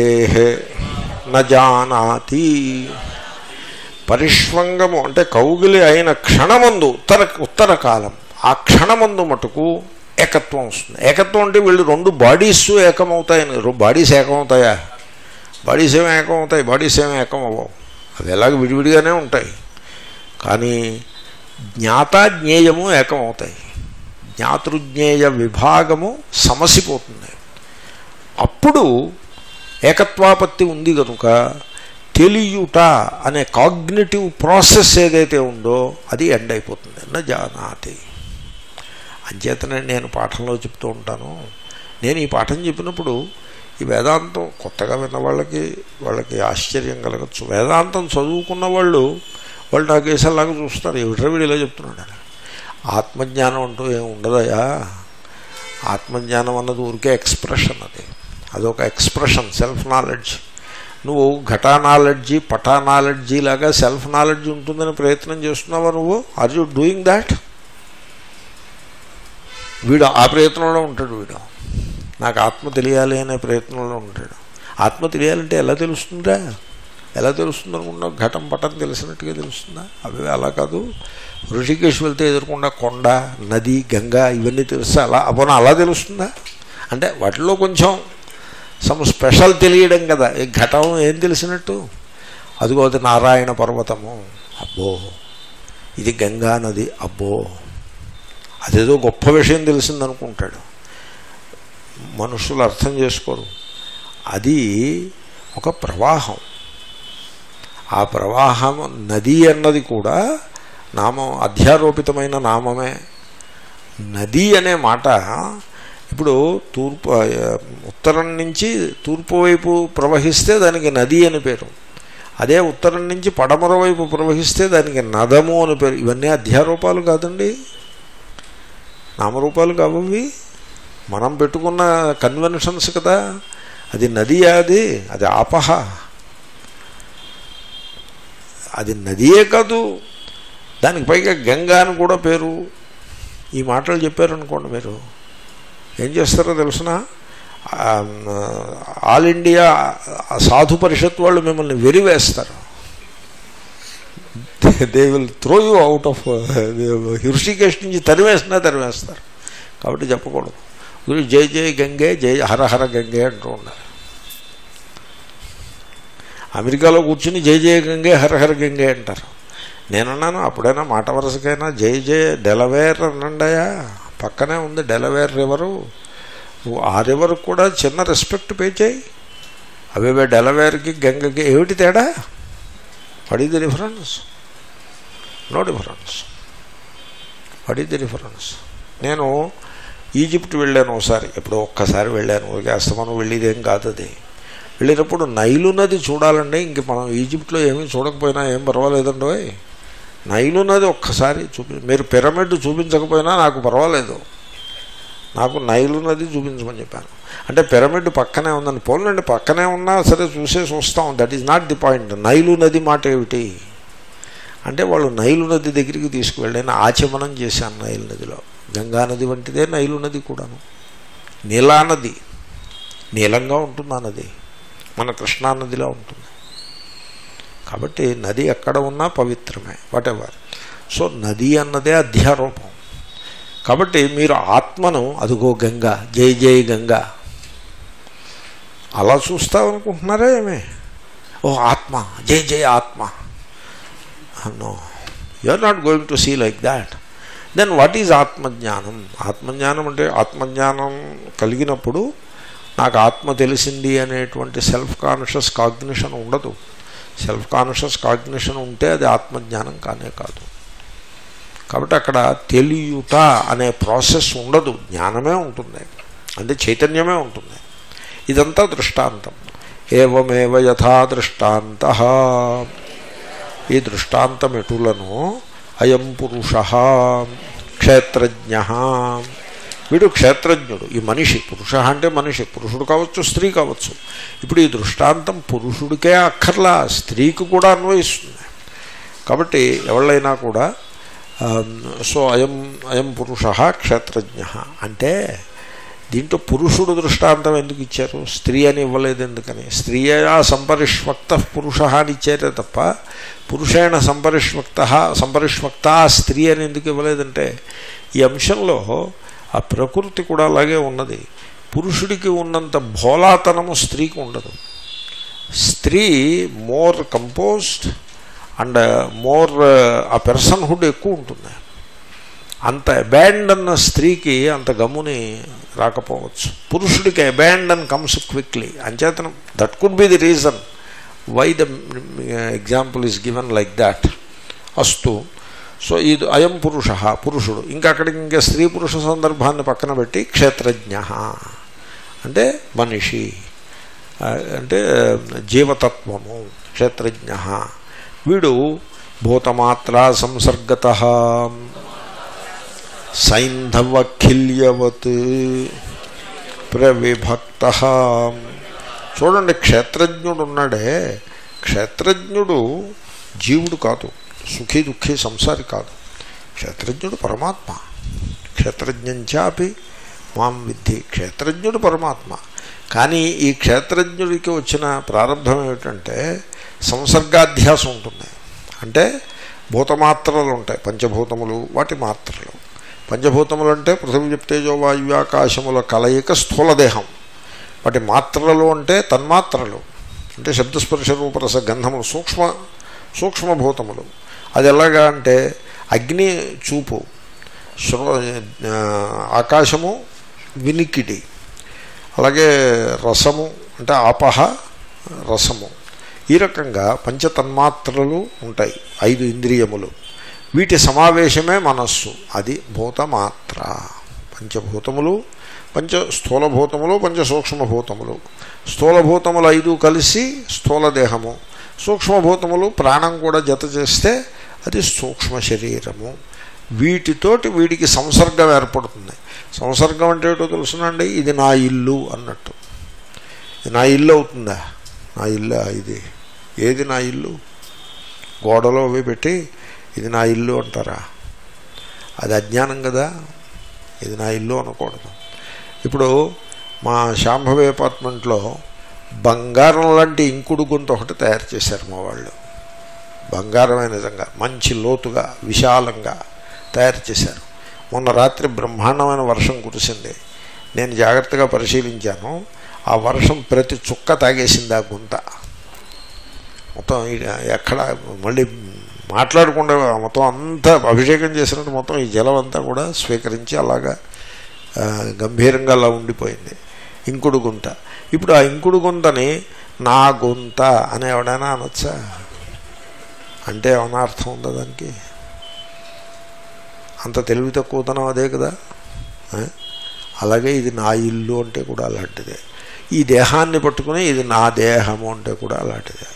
నజానాతి పరిష్వంగము అంటే కౌగిలి అయిన క్షణమందు ఉత్తర ఉత్తర కాలం ఆ క్షణమందు మటుకు ఏకత్వం వస్తుంది ఏకత్వం అంటే వీళ్ళు రెండు బాడీస్ ఏకమవుతాయని రెండు బాడీస్ ఏకమవుతాయా బాడీస్ ఏమి ఏకమవుతాయి బాడీస్ ఏమి ఏకం అవ్వవు అవి ఎలాగ విడివిడిగానే ఉంటాయి కానీ జ్ఞాత జ్ఞేయము ఏకమవుతాయి జ్ఞాతృజ్ఞేయ విభాగము సమసిపోతుంది అప్పుడు ఏకత్వాపత్తి ఉంది కనుక తెలియుట అనే కాగ్నిటివ్ ప్రాసెస్ ఏదైతే ఉందో అది ఎండ్ అయిపోతుంది నా జానాతి అంచేతనే నేను పాఠంలో చెప్తూ ఉంటాను నేను ఈ పాఠం చెప్పినప్పుడు ఈ వేదాంతం కొత్తగా విన్న వాళ్ళకి వాళ్ళకి ఆశ్చర్యం కలగచ్చు వేదాంతం చదువుకున్న వాళ్ళు వాళ్ళు నాకు వేసేలాగా చూస్తారు ఎవరి వీడు ఇలా చెప్తున్నాడు అని ఆత్మజ్ఞానం అంటూ ఏమి ఉండదయా ఆత్మజ్ఞానం అన్నది ఊరికే ఎక్స్ప్రెషన్ అది అదొక ఎక్స్ప్రెషన్ సెల్ఫ్ నాలెడ్జ్ నువ్వు ఘటా నాలెడ్జీ పటా నాలెడ్జీ లాగా సెల్ఫ్ నాలెడ్జ్ ఉంటుందని ప్రయత్నం చేస్తున్నావా నువ్వు ఆర్ యూ డూయింగ్ దాట్ వీడు ఆ ప్రయత్నంలో ఉంటాడు వీడు నాకు ఆత్మ తెలియాలి అనే ప్రయత్నంలో ఉంటాడు ఆత్మ తెలియాలంటే ఎలా తెలుస్తుందా ఎలా తెలుస్తుంది అనుకున్నా ఘటం పటం తెలిసినట్టుగా తెలుస్తుందా అవి అలా కాదు ఋషికేశ్ వెళ్తే ఎదుర్కొండ కొండ నది గంగా ఇవన్నీ తెలుస్తా అలా అపోన అలా తెలుస్తుందా అంటే వాటిలో కొంచెం సమ్ స్పెషల్ తెలియడం కదా ఈ ఘటం ఏం తెలిసినట్టు అదిగో అది నారాయణ పర్వతము అబ్బో ఇది గంగా నది అబ్బో అదేదో గొప్ప విషయం తెలిసిందనుకుంటాడు మనుషులు అర్థం చేసుకోరు అది ఒక ప్రవాహం ఆ ప్రవాహం నది అన్నది కూడా నామం అధ్యారోపితమైన నామమే నది అనే మాట ఇప్పుడు తూర్పు ఉత్తరం నుంచి తూర్పు వైపు ప్రవహిస్తే దానికి నది అని పేరు అదే ఉత్తరం నుంచి పడమర వైపు ప్రవహిస్తే దానికి నదము అని పేరు ఇవన్నీ అధ్యారూపాలు కాదండి నామరూపాలు కావవి మనం పెట్టుకున్న కన్వెన్షన్స్ కదా అది నది అది అది ఆపహ అది నదియే కాదు దానికి పైగా గంగా అని కూడా పేరు ఈ మాటలు చెప్పారనుకోండి మీరు ఏం చేస్తారో తెలుసిన ఆల్ ఇండియా సాధు పరిషత్ వాళ్ళు మిమ్మల్ని వెరివేస్తారు they will throw you out of Rishikesh నుంచి తరివేసినా తరివేస్తారు కాబట్టి చెప్పకూడదు గురు జై జై గంగే జై హర హర గంగే అంటూ ఉండాలి అమెరికాలో కూర్చుని జై జయ గంగే హర హర గంగే అంటారు నేనన్నాను అప్పుడైనా మాట వరుసకైనా జై జయ డెలవేర్ అనండయా పక్కనే ఉంది డెలవేర్ రివరు నువ్వు ఆ రివర్కి కూడా చిన్న రెస్పెక్ట్ పే చేయి అవేవే డెలవేర్కి గంగకి ఏమిటి తేడా what is the difference no difference what is the difference నేను ఈజిప్ట్ వెళ్ళాను ఒకసారి ఎప్పుడో ఒక్కసారి వెళ్ళాను ఊరికే అస్తమానం వెళ్ళేదేం కాదు అది వెళ్ళినప్పుడు నైలు నది చూడాలండి ఇంక మనం ఈజిప్ట్లో ఏమీ చూడకపోయినా ఏం పర్వాలేదండి నైలు నది ఒక్కసారి చూపి మీరు పిరమిడ్ చూపించకపోయినా నాకు పర్వాలేదు నాకు నైలు నది చూపించమని చెప్పాను అంటే పిరమిడ్ పక్కనే ఉందని పోలండి పక్కనే ఉన్నా సరే చూసేసి వస్తాం that is not the point Nile నది మాట ఏమిటి అంటే వాళ్ళు నైలు నది దగ్గరికి తీసుకువెళ్ళి నేను ఆచమనం చేశాను నైలు నదిలో గంగా నది వంటిదే నైలు నది కూడాను నీలా నది నీలంగా ఉంటుంది ఆ నది మన కృష్ణా నదిలో ఉంటుంది కాబట్టి నది ఎక్కడ ఉన్నా పవిత్రమే వాటెవర్ సో నది అన్నదే అధ్యారూపం కాబట్టి మీరు ఆత్మను అదిగో గంగా జై జై గంగా అలా చూస్తామనుకుంటున్నారా ఏమే ఓ ఆత్మ జై జై ఆత్మ no you are not going to see like that then what is ఆత్మజ్ఞానం ఆత్మజ్ఞానం అంటే ఆత్మజ్ఞానం కలిగినప్పుడు నాకు ఆత్మ తెలిసింది అనేటువంటి సెల్ఫ్ కాన్షియస్ కాగ్నిషన్ ఉండదు సెల్ఫ్ కాన్షియస్ కాగ్నిషన్ ఉంటే అది ఆత్మజ్ఞానం కానే కాదు కాబట్టి అక్కడ తెలియుట అనే ప్రాసెస్ ఉండదు జ్ఞానమే ఉంటుంది అంటే చైతన్యమే ఉంటుంది ఇదంతా దృష్టాంతం ఏవమేవ యథా దృష్టాంత ఈ దృష్టాంతం ఎటులను అయం పురుష క్షేత్రజ్ఞ వీడు క్షేత్రజ్ఞుడు ఈ మనిషి పురుష అంటే మనిషి పురుషుడు కావచ్చు స్త్రీ కావచ్చు ఇప్పుడు ఈ దృష్టాంతం పురుషుడికే అక్కర్లా స్త్రీకి కూడా అన్వయిస్తుంది కాబట్టి ఎవళ్ళైనా కూడా సో అయం అయం పురుష క్షేత్రజ్ఞ అంటే దీంట్లో పురుషుడు దృష్టాంతం ఎందుకు ఇచ్చారు స్త్రీ అని ఇవ్వలేదు ఎందుకని స్త్రీయా సంపరిష్వక్త పురుష అని ఇచ్చారే తప్ప పురుషేణ సంపరిష్వక్త సంపరిష్వక్త స్త్రీ అని ఎందుకు ఇవ్వలేదంటే ఈ అంశంలో ఆ ప్రకృతి కూడా అలాగే ఉన్నది పురుషుడికి ఉన్నంత భోలాతనము స్త్రీకి ఉండదు స్త్రీ మోర్ కంపోజ్డ్ అండ్ మోర్ ఆ పర్సన్హుడ్ ఎక్కువ ఉంటుంది అంత అబాండన్ స్త్రీకి అంత గమ్ముని రాకపోవచ్చు పురుషుడికి అబాండన్ కమ్స్ క్విక్లీ అంచేతనం that could be the reason why the example is given like that అస్తు సో ఇది అయం పురుష పురుషుడు ఇంకా అక్కడికి ఇంకా స్త్రీ పురుష సందర్భాన్ని పక్కన పెట్టి క్షేత్రజ్ఞ అంటే మనిషి అంటే జీవతత్వము క్షేత్రజ్ఞ వీడు భూతమాత్ర సంసర్గత సైంధవఖిల్యవత్ ప్రవిభక్త చూడండి క్షేత్రజ్ఞుడు ఉన్నాడే క్షేత్రజ్ఞుడు జీవుడు కాదు సుఖీ దుఃఖీ సంసారి కాదు క్షేత్రజ్ఞుడు పరమాత్మ క్షేత్రజ్ఞంచాపి మాం విద్ధి క్షేత్రజ్ఞుడు పరమాత్మ కానీ ఈ క్షేత్రజ్ఞుడికి వచ్చిన ప్రారంభం ఏమిటంటే సంసర్గాధ్యాసం ఉంటుంది అంటే భూతమాత్రలు ఉంటాయి పంచభూతములు వాటి మాత్రలు పంచభూతములు అంటే పృథివీ తేజో వాయువ్యాకాశముల కలయిక స్థూలదేహం వాటి మాత్రలు అంటే తన్మాత్రలు అంటే శబ్దస్పర్శ రూపరస గంధములు సూక్ష్మ సూక్ష్మభూతములు అది ఎలాగా అంటే అగ్ని చూపు ఆకాశము వినికిడి అలాగే రసము అంటే ఆపహ రసము ఈ రకంగా పంచతన్మాత్రలు ఉంటాయి ఐదు ఇంద్రియములు వీటి సమావేశమే మనస్సు అది భూతమాత్ర పంచభూతములు పంచ స్థూలభూతములు పంచ సూక్ష్మభూతములు స్థూలభూతములు ఐదు కలిసి స్థూలదేహము సూక్ష్మభూతములు ప్రాణం కూడా జత చేస్తే అది సూక్ష్మ శరీరము వీటితోటి వీడికి సంసర్గం ఏర్పడుతుంది సంసర్గం అంటే ఏంటో తెలుసునండి ఇది నా ఇల్లు అన్నట్టు ఇది నా ఇల్లు అవుతుందా నా ఇల్లు ఇది ఏది నా ఇల్లు గోడలో అవి పెట్టి ఇది నా ఇల్లు అంటారా అది అజ్ఞానం కదా ఇది నా ఇల్లు అనకూడదు ఇప్పుడు మా శాంభవి అపార్ట్మెంట్లో బంగారం లాంటి ఇంకుడు గుంత ఒకటి తయారు చేశారు మా వాళ్ళు బంగారమే నిజంగా మంచి లోతుగా విశాలంగా తయారు చేశారు మొన్న రాత్రి బ్రహ్మాండమైన వర్షం కురిసింది నేను జాగ్రత్తగా పరిశీలించాను ఆ వర్షం ప్రతి చుక్క తాగేసింది ఆ గుంత మొత్తం ఎక్కడ మళ్ళీ మాట్లాడకుండా మొత్తం అంతా అభిషేకం చేసినట్టు మొత్తం ఈ జలం అంతా కూడా స్వీకరించి అలాగా గంభీరంగా అలా ఉండిపోయింది ఇంకుడు గుంత ఇప్పుడు ఆ ఇంకుడు గుంతని నా గుంత అని ఎవడైనా అనొచ్చా అంటే ఏమైనా అర్థం ఉందా దానికి అంత తెలివి తక్కువతనం అదే కదా అలాగే ఇది నా ఇల్లు అంటే కూడా అలాంటిదే ఈ దేహాన్ని పట్టుకుని ఇది నా దేహము అంటే కూడా అలాంటిదే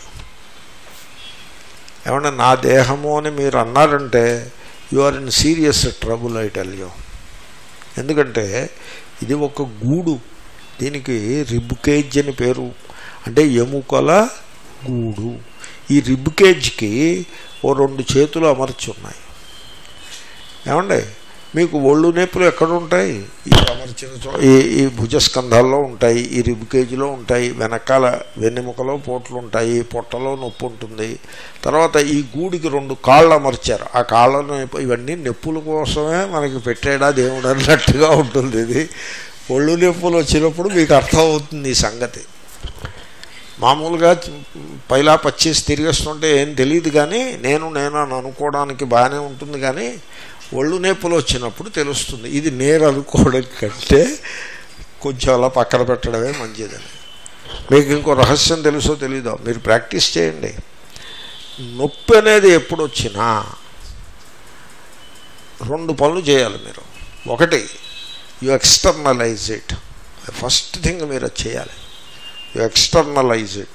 ఏమన్నా నా దేహము అని మీరు అన్నారంటే you are in serious trouble I tell you ఎందుకంటే ఇది ఒక గూడు దీనికి రిబ్ కేజ్ అని పేరు అంటే ఎముకల గూడు ఈ రిబ్ కేజ్కి ఓ రెండు చేతులు అమర్చి ఉన్నాయి ఏమండి మీకు ఒళ్ళు నొప్పులు ఎక్కడ ఉంటాయి ఈ అమర్చిన చో ఈ ఈ భుజస్కంధాల్లో ఉంటాయి ఈ రిబ్ కేజీలో ఉంటాయి వెనకాల వెన్నెముకలో పోట్లు ఉంటాయి పొట్టలో నొప్పి ఉంటుంది తర్వాత ఈ గూడికి రెండు కాళ్ళు అమర్చారు ఆ కాళ్ళ నొప్పి ఇవన్నీ నొప్పుల కోసమే మనకి పెట్టాడా దేవుడు అన్నట్టుగా ఉంటుంది ఇది ఒళ్ళు నొప్పులు వచ్చినప్పుడు మీకు అర్థమవుతుంది ఈ సంగతి మామూలుగా పైలా పచ్చేసి తిరిగేస్తుంటే ఏం తెలియదు కానీ నేను నేను అని అనుకోవడానికి బాగానే ఉంటుంది కానీ ఒళ్ళు నొప్పులు వచ్చినప్పుడు తెలుస్తుంది ఇది నేను అనుకోవడం కంటే కొంచెం అలా పక్కన పెట్టడమే మంచిదని మీకు ఇంకో రహస్యం తెలుసో తెలీదో మీరు ప్రాక్టీస్ చేయండి నొప్పి అనేది ఎప్పుడు వచ్చినా రెండు పనులు చేయాలి మీరు ఒకటి you externalise it first thing మీరు అది చేయాలి యు ఎక్స్టర్నలైజ్ ఇట్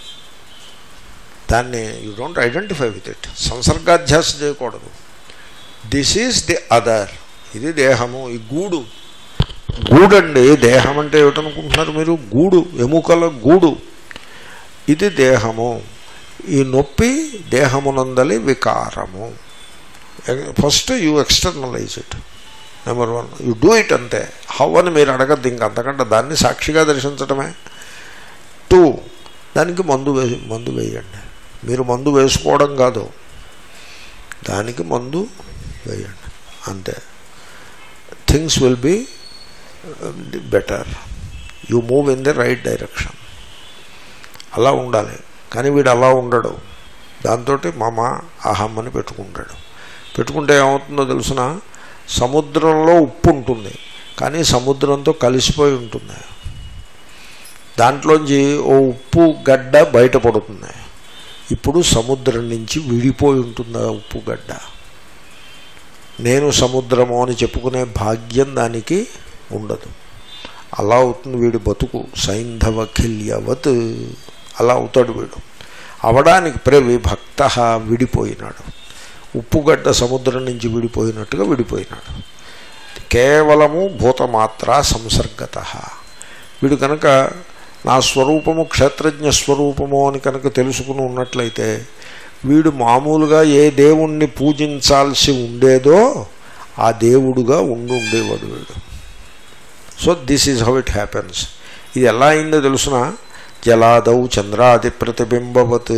దాన్ని you don't identify with it సంసర్గాధ్యాస చేయకూడదు దిస్ ఈజ్ ది అదర్ ఇది దేహము ఈ గూడు గూడండి దేహం అంటే ఏమిటనుకుంటున్నారు మీరు గూడు ఎముకల గూడు ఇది దేహము ఈ నొప్పి దేహమునందలి వికారము first you externalise it number one you do it అంతే హౌ అని మీరు అడగద్దు ఇంక అంతకంటే దాన్ని సాక్షిగా దర్శించడమే టూ దానికి మందు వే మందు వేయండి మీరు మందు వేసుకోవడం కాదు దానికి మందు వేయండి అంతే things will be better you move in the right direction అలా ఉండాలి కానీ వీడు అలా ఉండడు దాంతో మమ అహం అని పెట్టుకుంటాడు పెట్టుకుంటే ఏమవుతుందో తెలుసిన సముద్రంలో ఉప్పు ఉంటుంది కానీ సముద్రంతో కలిసిపోయి ఉంటుంది దాంట్లోంచి ఓ ఉప్పు గడ్డ బయటపడుతుంది ఇప్పుడు సముద్రం నుంచి విడిపోయి ఉంటుంది ఆ ఉప్పు గడ్డ నేను సముద్రము అని చెప్పుకునే భాగ్యం దానికి ఉండదు అలా అవుతుంది వీడి బతుకు సైంధవ ఖిల్యవత్ అలా అవుతాడు వీడు అవడానికి ప్రవిభక్త విడిపోయినాడు ఉప్పుగడ్డ సముద్రం నుంచి విడిపోయినట్టుగా విడిపోయినాడు కేవలము భూతమాత్ర సంసర్గత వీడు కనుక నా స్వరూపము క్షేత్రజ్ఞ స్వరూపము అని కనుక తెలుసుకుని ఉన్నట్లయితే వీడు మామూలుగా ఏ దేవుణ్ణి పూజించాల్సి ఉండేదో ఆ దేవుడుగా ఉండి ఉండేవాడు వీడు so this is how it happens ఇది ఎలా అయిందో తెలుసిన జలాదౌ చంద్రాది ప్రతిబింబవత్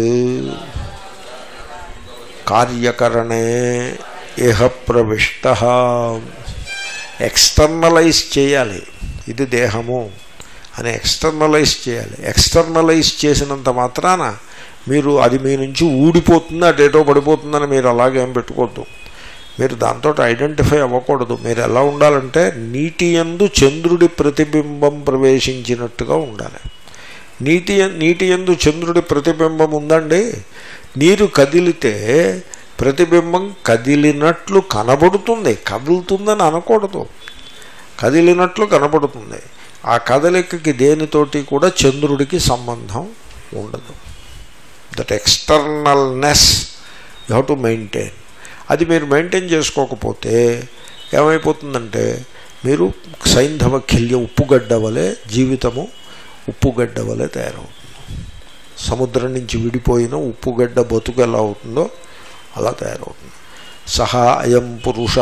కార్యకరణే ఇహ ప్రవిష్ట ఎక్స్టర్నలైజ్ చేయాలి ఇది దేహము అని ఎక్స్టర్నలైజ్ చేయాలి ఎక్స్టర్నలైజ్ చేసినంత మాత్రాన మీరు అది మీ నుంచి ఊడిపోతుంది అటేటో పడిపోతుందని మీరు అలాగేం పెట్టుకోవద్దు మీరు దాంతో ఐడెంటిఫై అవ్వకూడదు మీరు ఎలా ఉండాలంటే నీటి ఎందు చంద్రుడి ప్రతిబింబం ప్రవేశించినట్టుగా ఉండాలి నీటి నీటి ఎందు చంద్రుడి ప్రతిబింబం ఉందండి నీరు కదిలితే ప్రతిబింబం కదిలినట్లు కనబడుతుంది కదులుతుందని అనకూడదు కదిలినట్లు కనబడుతుంది ఆ కదలికకి దేనితోటి కూడా చంద్రుడికి సంబంధం ఉండదు that externalness you have to maintain అది మీరు మెయింటైన్ చేసుకోకపోతే ఏమైపోతుందంటే మీరు సైంధవ ఖిల్య ఉప్పుగడ్డ వలె జీవితము ఉప్పుగడ్డ వలె తయారవుతుంది సముద్రం నుంచి విడిపోయిన ఉప్పుగడ్డ బతుకు ఎలా అవుతుందో అలా తయారవుతుంది సహా అయం పురుష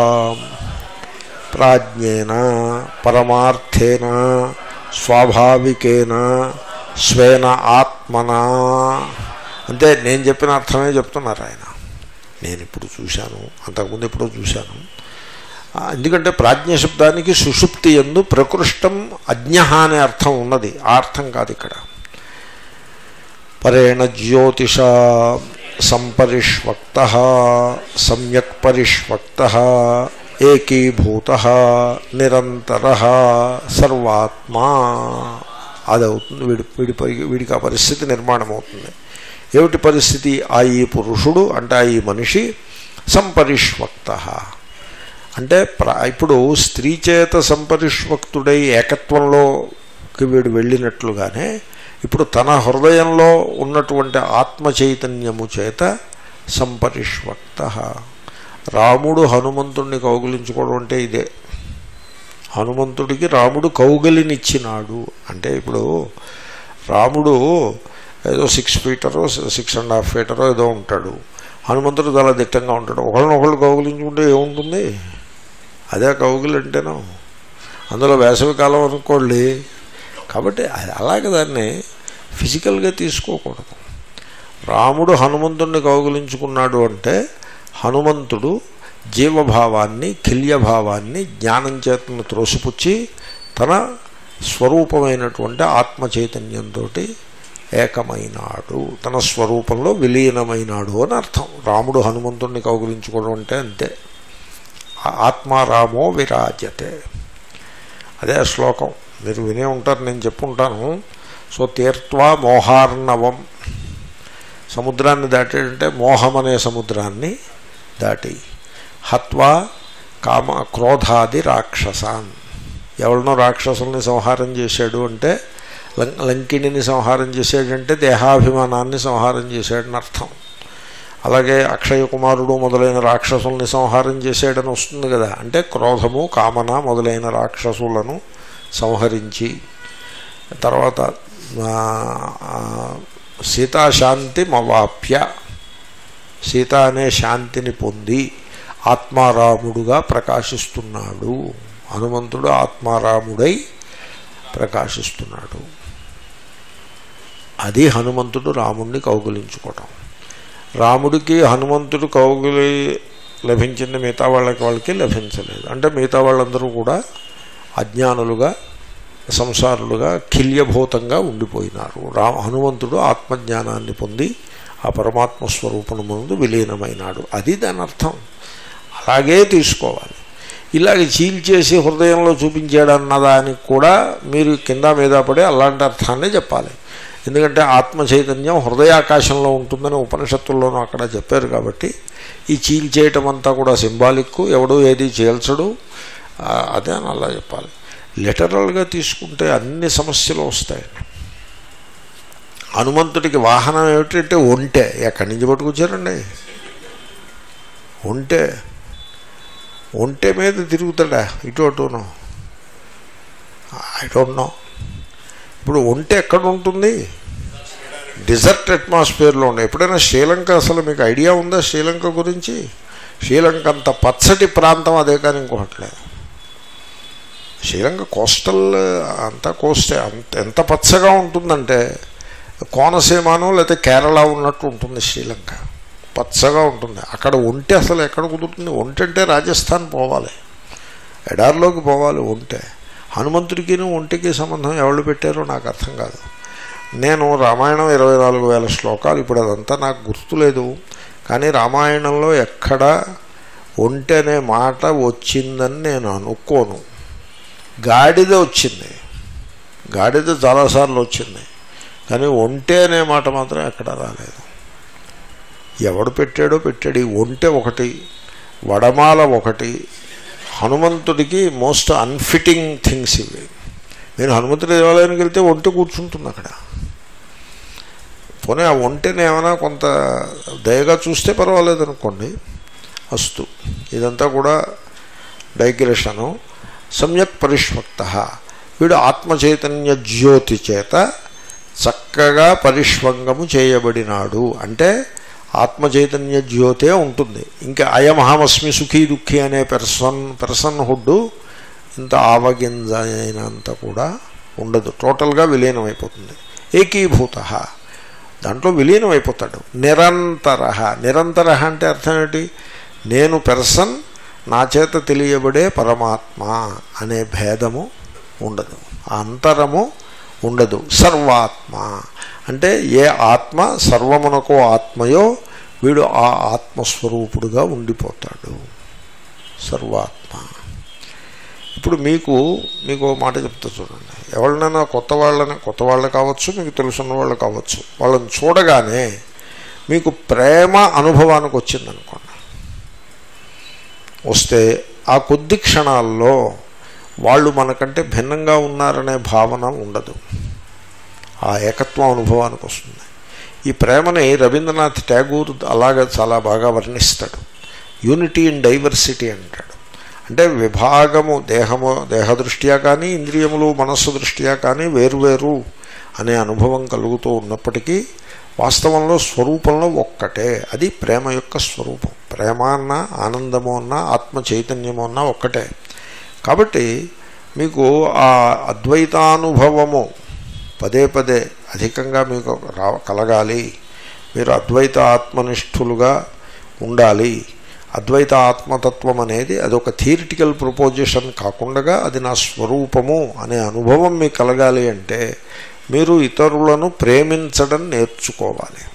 ప్రాజ్ఞేన పరమార్థేన స్వాభావికేన స్వేన ఆత్మనా అంటే నేను చెప్పిన అర్థమే చెప్తున్నారు ఆయన నేను ఇప్పుడు చూశాను అంతకుముందు ఎప్పుడో చూశాను ఎందుకంటే ప్రాజ్ఞ శబ్దానికి సుషుప్తి ఎందు ప్రకృష్టం అజ్ఞ అనే అర్థం ఉన్నది ఆ అర్థం కాదు ఇక్కడ పరేణ జ్యోతిష సంపరిష్వక్త సమ్యక్ పరిష్వక్త ఏకీభూత నిరంతర సర్వాత్మా అది అవుతుంది వీడి వీడి పరి వీడికి ఆ పరిస్థితి నిర్మాణం అవుతుంది ఏమిటి పరిస్థితి ఆ ఈ పురుషుడు అంటే ఆ ఈ మనిషి సంపరిష్వక్త అంటే ప్ర ఇప్పుడు స్త్రీ చేత సంపరిష్వక్తుడై ఏకత్వంలోకి వీడు వెళ్ళినట్లుగానే ఇప్పుడు తన హృదయంలో ఉన్నటువంటి ఆత్మ చైతన్యము చేత సంపరిష్వక్త రాముడు హనుమంతుణ్ణి కౌగులించుకోవడం అంటే ఇదే హనుమంతుడికి రాముడు కౌగలినిచ్చినాడు అంటే ఇప్పుడు రాముడు ఏదో సిక్స్ ఫీటరో సిక్స్ అండ్ హాఫ్ ఫీటరో ఏదో ఉంటాడు హనుమంతుడు చాలా దిట్టంగా ఉంటాడు ఒకళ్ళనొకళ్ళు కౌగిలించుకుంటే ఏముంటుంది అదే కౌగిలి అంటేనో అందులో వేసవి కాలం అనుకోండి కాబట్టి అది అలాగే దాన్ని ఫిజికల్గా తీసుకోకూడదు రాముడు హనుమంతుడిని కౌగిలించుకున్నాడు అంటే హనుమంతుడు జీవభావాన్ని కిల్యభావాన్ని జ్ఞానం చేతను త్రోసిపుచ్చి తన స్వరూపమైనటువంటి ఆత్మ చైతన్యంతో ఏకమైనాడు తన స్వరూపంలో విలీనమైనాడు అని అర్థం రాముడు హనుమంతుడిని కౌగిలించుకోవడం అంటే అంతే ఆత్మారామో విరాజతే అదే ఆ శ్లోకం మీరు వినే ఉంటారు నేను చెప్పుంటాను సో తీర్త్వా మోహార్ణవం సముద్రాన్ని దాటాడంటే మోహం అనే సముద్రాన్ని దాటి హత్వా కామ క్రోధాది రాక్షసాన్ ఎవరినో రాక్షసుల్ని సంహారం చేశాడు అంటే లం- లంకిణిని సంహారం చేశాడంటే దేహాభిమానాన్ని సంహారం చేశాడని అర్థం అలాగే అక్షయ కుమారుడు మొదలైన రాక్షసుల్ని సంహారం చేశాడని వస్తుంది కదా అంటే క్రోధము కామన మొదలైన రాక్షసులను సంహరించి తర్వాత ఆ, ఆ, సీతాశాంతి మవాప్య సీత అనే శాంతిని పొంది ఆత్మారాముడుగా ప్రకాశిస్తున్నాడు హనుమంతుడు ఆత్మారాముడై ప్రకాశిస్తున్నాడు అది హనుమంతుడు రాముణ్ణి కౌగులించుకోవటం రాముడికి హనుమంతుడు కౌగులి లభించింది మిగతా వాళ్ళకి వాళ్ళకి లభించలేదు అంటే మిగతా వాళ్ళందరూ కూడా అజ్ఞానులుగా సంసారులుగా కిల్యభూతంగా ఉండిపోయినారు రా హనుమంతుడు ఆత్మజ్ఞానాన్ని పొంది ఆ పరమాత్మ స్వరూపము ముందు విలీనమైనాడు అది దాని అర్థం అలాగే తీసుకోవాలి ఇలాగ చీల్చేసి హృదయంలో చూపించాడన్న దానికి కూడా మీరు కింద మీద పడి అలాంటి అర్థాన్ని చెప్పాలి ఎందుకంటే ఆత్మ చైతన్యం హృదయాకాశంలో ఉంటుందని ఉపనిషత్తుల్లోనూ అక్కడ చెప్పారు కాబట్టి ఈ చీల్చేయటం అంతా కూడా సింబాలిక్ ఎవడో ఏది చేల్చడు ఆ, అదే అని అలా చెప్పాలి లిటరల్గా తీసుకుంటే అన్ని సమస్యలు వస్తాయి హనుమంతుడికి వాహనం ఏమిటంటే ఒంటె ఎక్కడి నుంచి పట్టుకొచ్చారండి ఒంటె ఒంటె మీద తిరుగుతాడా ఇటు అటును ఐ డోంట్ నో ఇప్పుడు ఒంటె ఎక్కడ ఉంటుంది డిజర్ట్ అట్మాస్ఫియర్లో ఉండే ఎప్పుడైనా శ్రీలంక అసలు మీకు ఐడియా ఉందా శ్రీలంక గురించి శ్రీలంక అంత పచ్చటి ప్రాంతం అదే కానీ ఇంకొకట్లేదు శ్రీలంక కోస్టల్ అంతా కోస్టే అంత ఎంత పచ్చగా ఉంటుందంటే కోనసీమను లేకపోతే కేరళ ఉన్నట్టు ఉంటుంది శ్రీలంక పచ్చగా ఉంటుంది అక్కడ ఒంటె అసలు ఎక్కడ కుదురుతుంది ఒంటె అంటే రాజస్థాన్ పోవాలి ఎడారిలోకి పోవాలి ఒంటె హనుమంతుడికిను ఒంటికి సంబంధం ఎవరు పెట్టారో నాకు అర్థం కాదు నేను రామాయణం ఇరవై నాలుగు వేల శ్లోకాలు ఇప్పుడు అదంతా నాకు గుర్తులేదు కానీ రామాయణంలో ఎక్కడ ఒంటె అనే మాట వచ్చిందని నేను అనుకోను గాడిద వచ్చింది గాడిద చాలాసార్లు వచ్చింది కానీ ఒంటె అనే మాట మాత్రం ఎక్కడ రాలేదు ఎవడు పెట్టాడో పెట్టాడు ఈ ఒంటె ఒకటి వడమాల ఒకటి హనుమంతుడికి మోస్ట్ అన్ఫిట్టింగ్ థింగ్స్ ఇవి నేను హనుమంతుడి దేవాలయానికి వెళ్తే ఒంటె కూర్చుంటుంది అక్కడ పోనీ ఆ ఒంటెని ఏమైనా కొంత దయగా చూస్తే పర్వాలేదు అనుకోండి అస్తు ఇదంతా కూడా డైగ్రెషను సమ్యక్ పరిష్వక్త వీడు ఆత్మచైతన్య జ్యోతి చేత చక్కగా పరిష్వంగము చేయబడినాడు అంటే ఆత్మచైతన్య జ్యోతే ఉంటుంది ఇంకా అయమహమస్మి సుఖీ దుఃఖి అనే పెర్సన్ పెర్సన్ హుడ్ ఇంత ఆవగింజ అయినంత కూడా ఉండదు టోటల్గా విలీనం అయిపోతుంది ఏకీభూత దాంట్లో విలీనం అయిపోతాడు నిరంతర నిరంతర అంటే అర్థం ఏంటి నేను పెర్సన్ నా చేత తెలియబడే పరమాత్మ అనే భేదము ఉండదు ఆ అంతరము ఉండదు సర్వాత్మ అంటే ఏ ఆత్మ సర్వమునకో ఆత్మయో వీడు ఆ ఆత్మస్వరూపుడుగా ఉండిపోతాడు సర్వాత్మ ఇప్పుడు మీకు మీకు ఓ మాట చెప్తా చూడండి ఎవరినైనా కొత్త వాళ్ళని కొత్త వాళ్ళు కావచ్చు మీకు తెలుసున్న వాళ్ళు కావచ్చు వాళ్ళని చూడగానే మీకు ప్రేమ అనుభవానికి వచ్చిందనుకోండి వస్తే ఆ కొద్ది క్షణాల్లో వాళ్ళు మనకంటే భిన్నంగా ఉన్నారనే భావన ఉండదు ఆ ఏకత్వం అనుభవానికి వస్తుంది ఈ ప్రేమని రవీంద్రనాథ్ ట్యాగూర్ అలాగే చాలా బాగా వర్ణిస్తాడు యూనిటీ ఇన్ డైవర్సిటీ అంటాడు అంటే విభాగము దేహము దేహదృష్ట్యా కానీ ఇంద్రియములు మనస్సు దృష్ట్యా కానీ వేరువేరు అనే అనుభవం కలుగుతూ ఉన్నప్పటికీ వాస్తవంలో స్వరూపంలో ఒక్కటే అది ప్రేమ యొక్క స్వరూపం ప్రేమ అన్న ఆనందము అన్న ఆత్మ చైతన్యము అన్న ఒక్కటే కాబట్టి మీకు ఆ అద్వైతానుభవము పదే పదే అధికంగా మీకు రా కలగాలి మీరు అద్వైత ఆత్మనిష్ఠులుగా ఉండాలి అద్వైత ఆత్మతత్వం అనేది అదొక థియరిటికల్ ప్రపోజిషన్ కాకుండా అది నా స్వరూపము అనే అనుభవం మీకు కలగాలి అంటే మీరు ఇతరులను ప్రేమించడం నేర్చుకోవాలి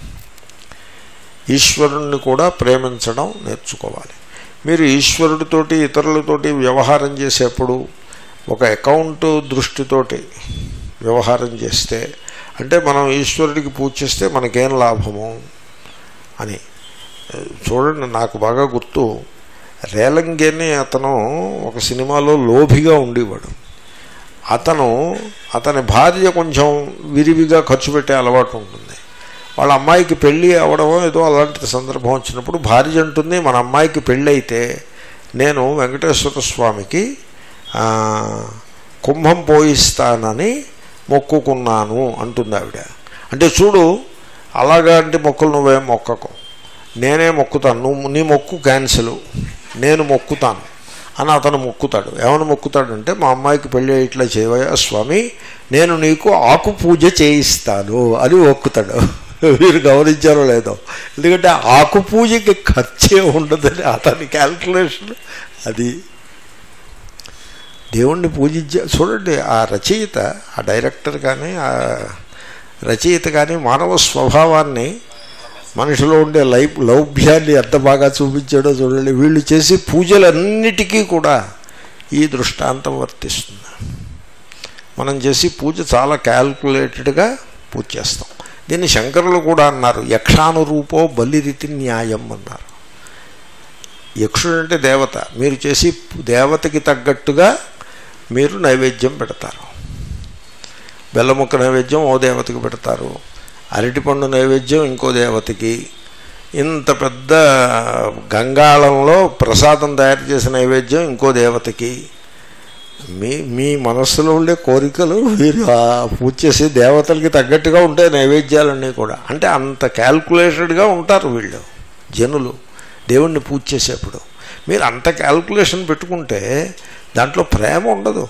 ఈశ్వరుణ్ణి కూడా ప్రేమించడం నేర్చుకోవాలి మీరు ఈశ్వరుడితోటి ఇతరులతోటి వ్యవహారం చేసేప్పుడు ఒక అకౌంట్ దృష్టితోటి వ్యవహారం చేస్తే అంటే మనం ఈశ్వరుడికి పూజ చేస్తే మనకేం లాభము అని చూడండి నాకు బాగా గుర్తు రేలంగేని అతను ఒక సినిమాలో లోభిగా ఉండేవాడు అతను అతని భార్య కొంచెం విరివిగా ఖర్చు పెట్టే అలవాటు ఉంటుంది వాళ్ళ అమ్మాయికి పెళ్ళి అవడం ఏదో అలాంటి సందర్భం వచ్చినప్పుడు భార్య అంటుంది మన అమ్మాయికి పెళ్ళి అయితే నేను వెంకటేశ్వర స్వామికి ఆ, కుంభం పోయిస్తానని మొక్కుకున్నాను అంటుంది ఆవిడ అంటే చూడు అలాగంటి మొక్కులు నువ్వేం మొక్కకు నేనే మొక్కుతాను నువ్వు నీ మొక్కు క్యాన్సిల్ నేను మొక్కుతాను అని అతను మొక్కుతాడు ఏమని మొక్కుతాడంటే మా అమ్మాయికి పెళ్ళి ఇట్లా చేయవయ్యా స్వామి నేను నీకు ఆకు పూజ చేయిస్తాను అని మొక్కుతాడు మీరు గమనించారో లేదో ఎందుకంటే ఆకు పూజకి ఖర్చే ఉండదని అతని క్యాల్కులేషన్ అది దేవుణ్ణి పూజించే చూడండి ఆ రచయిత ఆ డైరెక్టర్ కానీ ఆ రచయిత కానీ మానవ స్వభావాన్ని మనిషిలో ఉండే లై లౌభ్యాన్ని ఎంత బాగా చూపించాడో చూడండి వీళ్ళు చేసే పూజలన్నిటికీ కూడా ఈ దృష్టాంతం వర్తిస్తుంది మనం చేసి పూజ చాలా క్యాల్కులేటెడ్గా పూజ చేస్తాం దీన్ని శంకరులు కూడా అన్నారు యక్షానురూపో బలిరితి న్యాయం అన్నారు యక్షుడు అంటే దేవత మీరు చేసి దేవతకి తగ్గట్టుగా మీరు నైవేద్యం పెడతారు బెల్లముక్క నైవేద్యం ఓ దేవతకి పెడతారు అరటిపండు నైవేద్యం ఇంకో దేవతకి ఇంత పెద్ద గంగాళంలో ప్రసాదం తయారు చేసిన నైవేద్యం ఇంకో దేవతకి మీ మీ మనస్సులో ఉండే కోరికలు మీరు ఆ పూజ చేసే దేవతలకి తగ్గట్టుగా ఉంటాయి నైవేద్యాలన్నీ కూడా అంటే అంత క్యాల్కులేటెడ్గా ఉంటారు వీళ్ళు జనులు దేవుణ్ణి పూజ చేసేప్పుడు మీరు అంత క్యాల్కులేషన్ పెట్టుకుంటే దాంట్లో ప్రేమ ఉండదు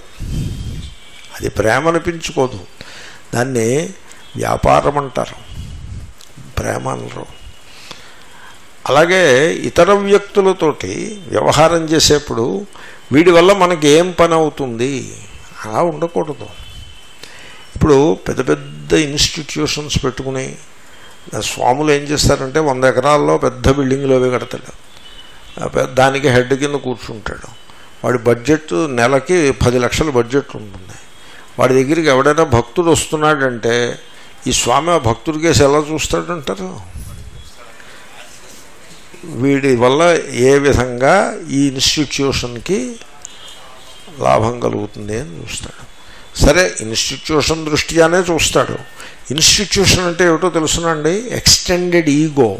అది ప్రేమ అనిపించుకోదు దాన్ని వ్యాపారం అంటారు ప్రేమ అనరు అలాగే ఇతర వ్యక్తులతోటి వ్యవహారం చేసేప్పుడు వీడి వల్ల మనకి ఏం పని అవుతుంది అలా ఉండకూడదు ఇప్పుడు పెద్ద పెద్ద ఇన్స్టిట్యూషన్స్ పెట్టుకుని స్వాములు ఏం చేస్తారంటే వంద ఎకరాల్లో పెద్ద బిల్డింగ్లు అవి కడతాడు ఆ పెద్ద- దానికి హెడ్ కింద కూర్చుంటాడు వాడి బడ్జెట్ నెలకి పది లక్షల బడ్జెట్ ఉంటుంది వాడి దగ్గరికి ఎవడైనా భక్తుడు వస్తున్నాడంటే ఈ స్వామి ఆ భక్తుడి కేసు ఎలా చూస్తాడంటారు వీడి వల్ల ఏ విధంగా ఈ ఇన్స్టిట్యూషన్కి లాభం కలుగుతుంది అని చూస్తాడు సరే ఇన్స్టిట్యూషన్ దృష్ట్యానే చూస్తాడు ఇన్స్టిట్యూషన్ అంటే ఏమిటో తెలుసునండి ఎక్స్టెండెడ్ ఈగో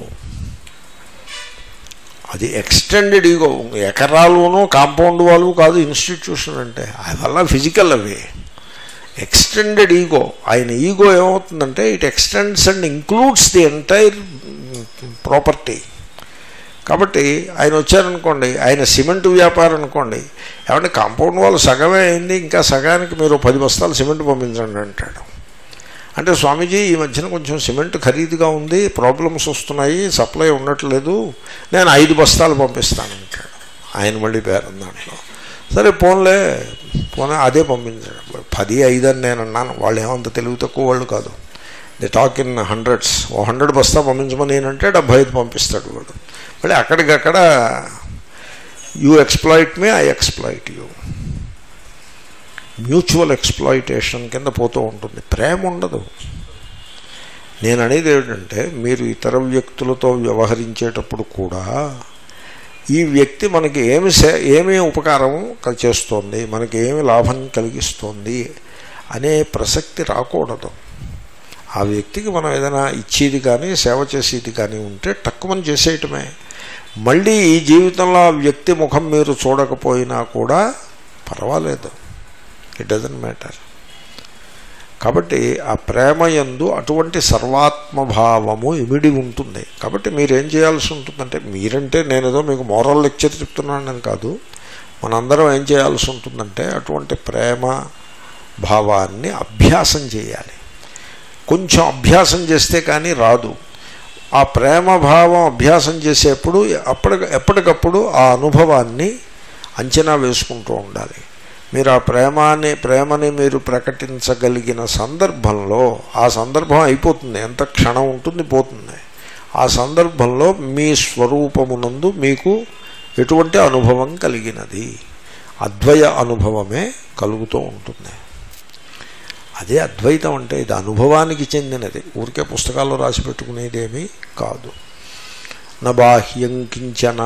అది ఎక్స్టెండెడ్ ఈగో ఎకరాలును కాంపౌండ్ వాళ్ళు కాదు ఇన్స్టిట్యూషన్ అంటే అవల్ల ఫిజికల్ అవి ఎక్స్టెండెడ్ ఈగో ఆయన ఈగో ఏమవుతుందంటే it extends and includes the entire property కాబట్టి ఆయన వచ్చారనుకోండి ఆయన సిమెంట్ వ్యాపారం అనుకోండి ఏమంటే కాంపౌండ్ వాళ్ళు సగమే అయింది ఇంకా సగానికి మీరు పది బస్తాలు సిమెంట్ పంపించండి అంటాడు అంటే స్వామీజీ ఈ మధ్యన కొంచెం సిమెంట్ ఖరీదుగా ఉంది ప్రాబ్లమ్స్ వస్తున్నాయి సప్లై ఉండట్లేదు నేను ఐదు బస్తాలు పంపిస్తాను అంటాడు ఆయన మళ్ళీ పేరు దాంట్లో సరే పోన్లే పోనీ అదే పంపించాడు పది ఐదు అని నేను అన్నాను వాళ్ళు ఏమంత తెలివి తక్కువ వాళ్ళు కాదు the talk in hundreds oh hundred బస్తా పంపించమని నేనంటే డెబ్బై ఐదు పంపిస్తాడు వాడు మళ్ళీ అక్కడికక్కడ you exploit me I exploit you mutual exploitation కింద పోతూ ఉంటుంది ప్రేమ ఉండదు నేను అనేది ఏమిటంటే మీరు ఇతర వ్యక్తులతో వ్యవహరించేటప్పుడు కూడా ఈ వ్యక్తి మనకి ఏమి సే ఏమి ఉపకారం కల్- చేస్తోంది మనకి ఏమి లాభం కలిగిస్తోంది అనే ప్రసక్తి రాకూడదు ఆ వ్యక్తికి మనం ఏదైనా ఇచ్చేది కానీ సేవ చేసేది కానీ ఉంటే తక్కువని చేసేయటమే మళ్ళీ ఈ జీవితంలో ఆ వ్యక్తి ముఖం మీరు చూడకపోయినా కూడా పర్వాలేదు ఇట్ డజంట్ మ్యాటర్ కాబట్టి ఆ ప్రేమ యందు అటువంటి సర్వాత్మభావము ఇమిడి ఉంటుంది కాబట్టి మీరేం చేయాల్సి ఉంటుందంటే మీరంటే నేనేదో మీకు మోరల్ లెక్చర్ చెప్తున్నానని కాదు మనందరం ఏం చేయాల్సి ఉంటుందంటే అటువంటి ప్రేమ భావాన్ని అభ్యాసం చేయాలి కొంచెం అభ్యాసం చేస్తే కానీ రాదు ఆ ప్రేమ భావం అభ్యాసం చేసేప్పుడు అప్పటి ఎప్పటికప్పుడు ఆ అనుభవాన్ని అంచనా వేసుకుంటూ ఉండాలి మీరు ఆ ప్రేమాన్ని ప్రేమని మీరు ప్రకటించగలిగిన సందర్భంలో ఆ సందర్భం అయిపోతుంది ఎంత క్షణం ఉంటుంది పోతుంది ఆ సందర్భంలో మీ స్వరూపమునందు మీకు ఎటువంటి అనుభవం కలిగినది అద్వయ అనుభవమే కలుగుతూ ఉంటుంది అదే అద్వైతం అంటే ఇది అనుభవానికి చెందినది ఊరికే పుస్తకాల్లో రాసి పెట్టుకునేదేమీ కాదు నబాహ్యం కించన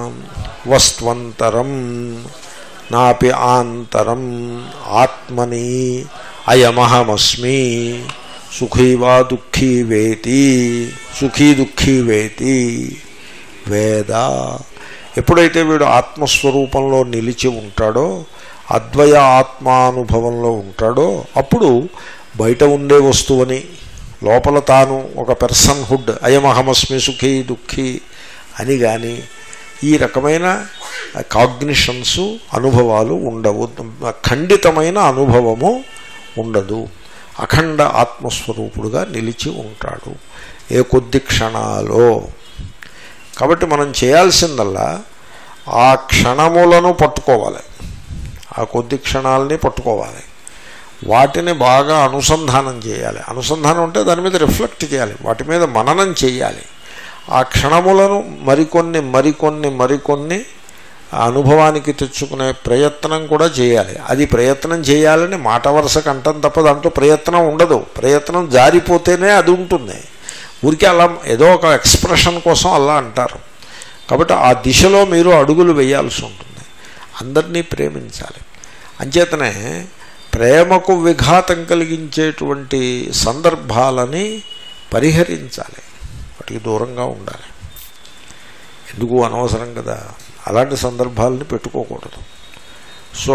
వస్త్వంతరం నాపి ఆంతరం ఆత్మని అయమహమస్మి సుఖీ వా దుఃఖీ వేతి సుఖీ దుఃఖీ వేతి వేద ఎప్పుడైతే వీడు ఆత్మస్వరూపంలో నిలిచి ఉంటాడో అద్వయ ఆత్మానుభవంలో ఉంటాడో అప్పుడు బయట ఉండే వస్తువని లోపల తాను ఒక పర్సన్హుడ్ అయమహమస్మి సుఖీ దుఃఖీ అని కానీ ఈ రకమైన కాగ్నిషన్స్ అనుభవాలు ఉండవు ఖండితమైన అనుభవము ఉండదు అఖండ ఆత్మస్వరూపుడుగా నిలిచి ఉంటాడు ఏ కొద్ది క్షణాలో కాబట్టి మనం చేయాల్సిందల్లా ఆ క్షణములను పట్టుకోవాలి ఆ కొద్ది క్షణాలని పట్టుకోవాలి వాటిని బాగా అనుసంధానం చేయాలి అనుసంధానం అంటే దాని మీద రిఫ్లెక్ట్ చేయాలి వాటి మీద మననం చేయాలి ఆ క్షణములను మరికొన్ని మరికొన్ని మరికొన్ని అనుభవానికి తెచ్చుకునే ప్రయత్నం కూడా చేయాలి అది ప్రయత్నం చేయాలని మాట వరుస కంటం తప్ప దాంట్లో ప్రయత్నం ఉండదు ప్రయత్నం జారిపోతేనే అది ఉంటుంది ఊరికే అలా ఏదో ఒక ఎక్స్ప్రెషన్ కోసం అలా అంటారు కాబట్టి ఆ దిశలో మీరు అడుగులు వేయాల్సి ఉంటుంది అందరినీ ప్రేమించాలి అంచేతనే ప్రేమకు విఘాతం కలిగించేటువంటి సందర్భాలని పరిహరించాలి వాటికి దూరంగా ఉండాలి ఎందుకు అనవసరం కదా అలాంటి సందర్భాలని పెట్టుకోకూడదు సో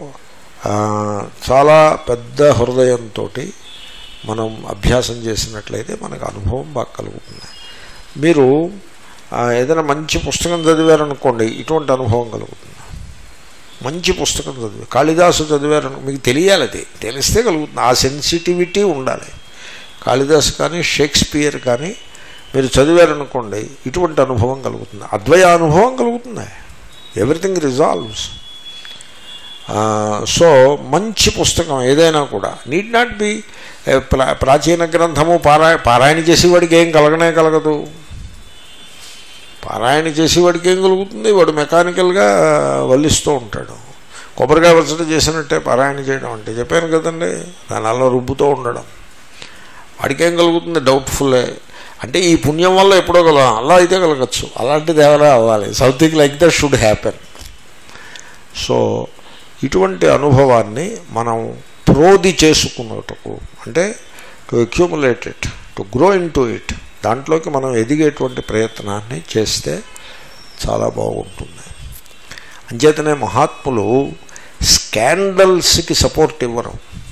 చాలా పెద్ద హృదయంతో మనం అభ్యాసం చేసినట్లయితే మనకు అనుభవం బాగా కలుగుతుంది మీరు ఏదైనా మంచి పుస్తకం చదివారనుకోండి ఇటువంటి అనుభవం కలుగుతుంది మంచి పుస్తకం చదివి కాళిదాసు చదివారను మీకు తెలియాలి అది తెలిస్తే కలుగుతుంది ఆ సెన్సిటివిటీ ఉండాలి కాళిదాసు కానీ షేక్స్పియర్ కానీ మీరు చదివారనుకోండి ఇటువంటి అనుభవం కలుగుతుంది అద్వయ అనుభవం కలుగుతుంది ఎవ్రీథింగ్ రిజాల్వ్స్ సో మంచి పుస్తకం ఏదైనా కూడా నీడ్ నాట్ బి ప్రాచీన గ్రంథము పారా పారాయణ చేసేవాడికి ఏం కలగనే కలగదు పారాయణ చేసేవాడికి ఏం కలుగుతుంది వాడు మెకానికల్గా వల్లిస్తూ ఉంటాడు కొబ్బరికాయ వలసట చేసినట్టే పారాయణ చేయడం అంటే చెప్పాను కదండి దాని అలా రుబ్బుతూ ఉండడం వాడికి ఏం కలుగుతుంది డౌట్ఫుల్లే అంటే ఈ పుణ్యం వల్ల ఎప్పుడో కల అలా అయితే కలగచ్చు అలాంటిది ఎవరో అవ్వాలి something like that should happen so ఇటువంటి అనుభవాన్ని మనం ప్రోది చేసుకున్నటకు అంటే to accumulate it to grow in to it దాంట్లోకి మనం ఎదిగేటువంటి ప్రయత్నాన్ని చేస్తే చాలా బాగుంటుంది అంచేతనే మహాత్ములు స్కాండల్స్కి సపోర్ట్ ఇవ్వరు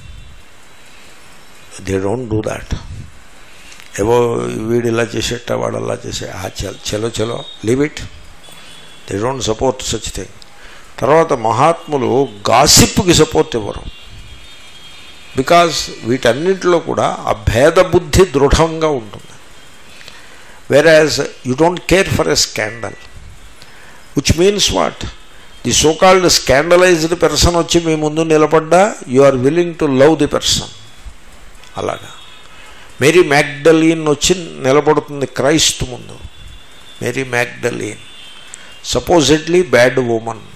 దే డోంట్ డూ దాట్ ఏవో వీడు ఇలా చేసేట వాడు అలా చేసే ఆ చలో చలో leave it they don't support such thing తర్వాత మహాత్ములు గాసిప్కి సపోర్ట్ ఇవ్వరు బికాజ్ వీటన్నింటిలో కూడా ఆ భేద బుద్ధి దృఢంగా ఉంటుంది whereas you don't care for a scandal which means what the so called scandalised person వచ్చి మీ ముందు నిలబడ్డా you are willing to love the person అలాగా మేరీ మ్యాగ్డలీన్ వచ్చి నిలబడుతుంది క్రైస్ట్ ముందు Mary Magdalene supposedly bad woman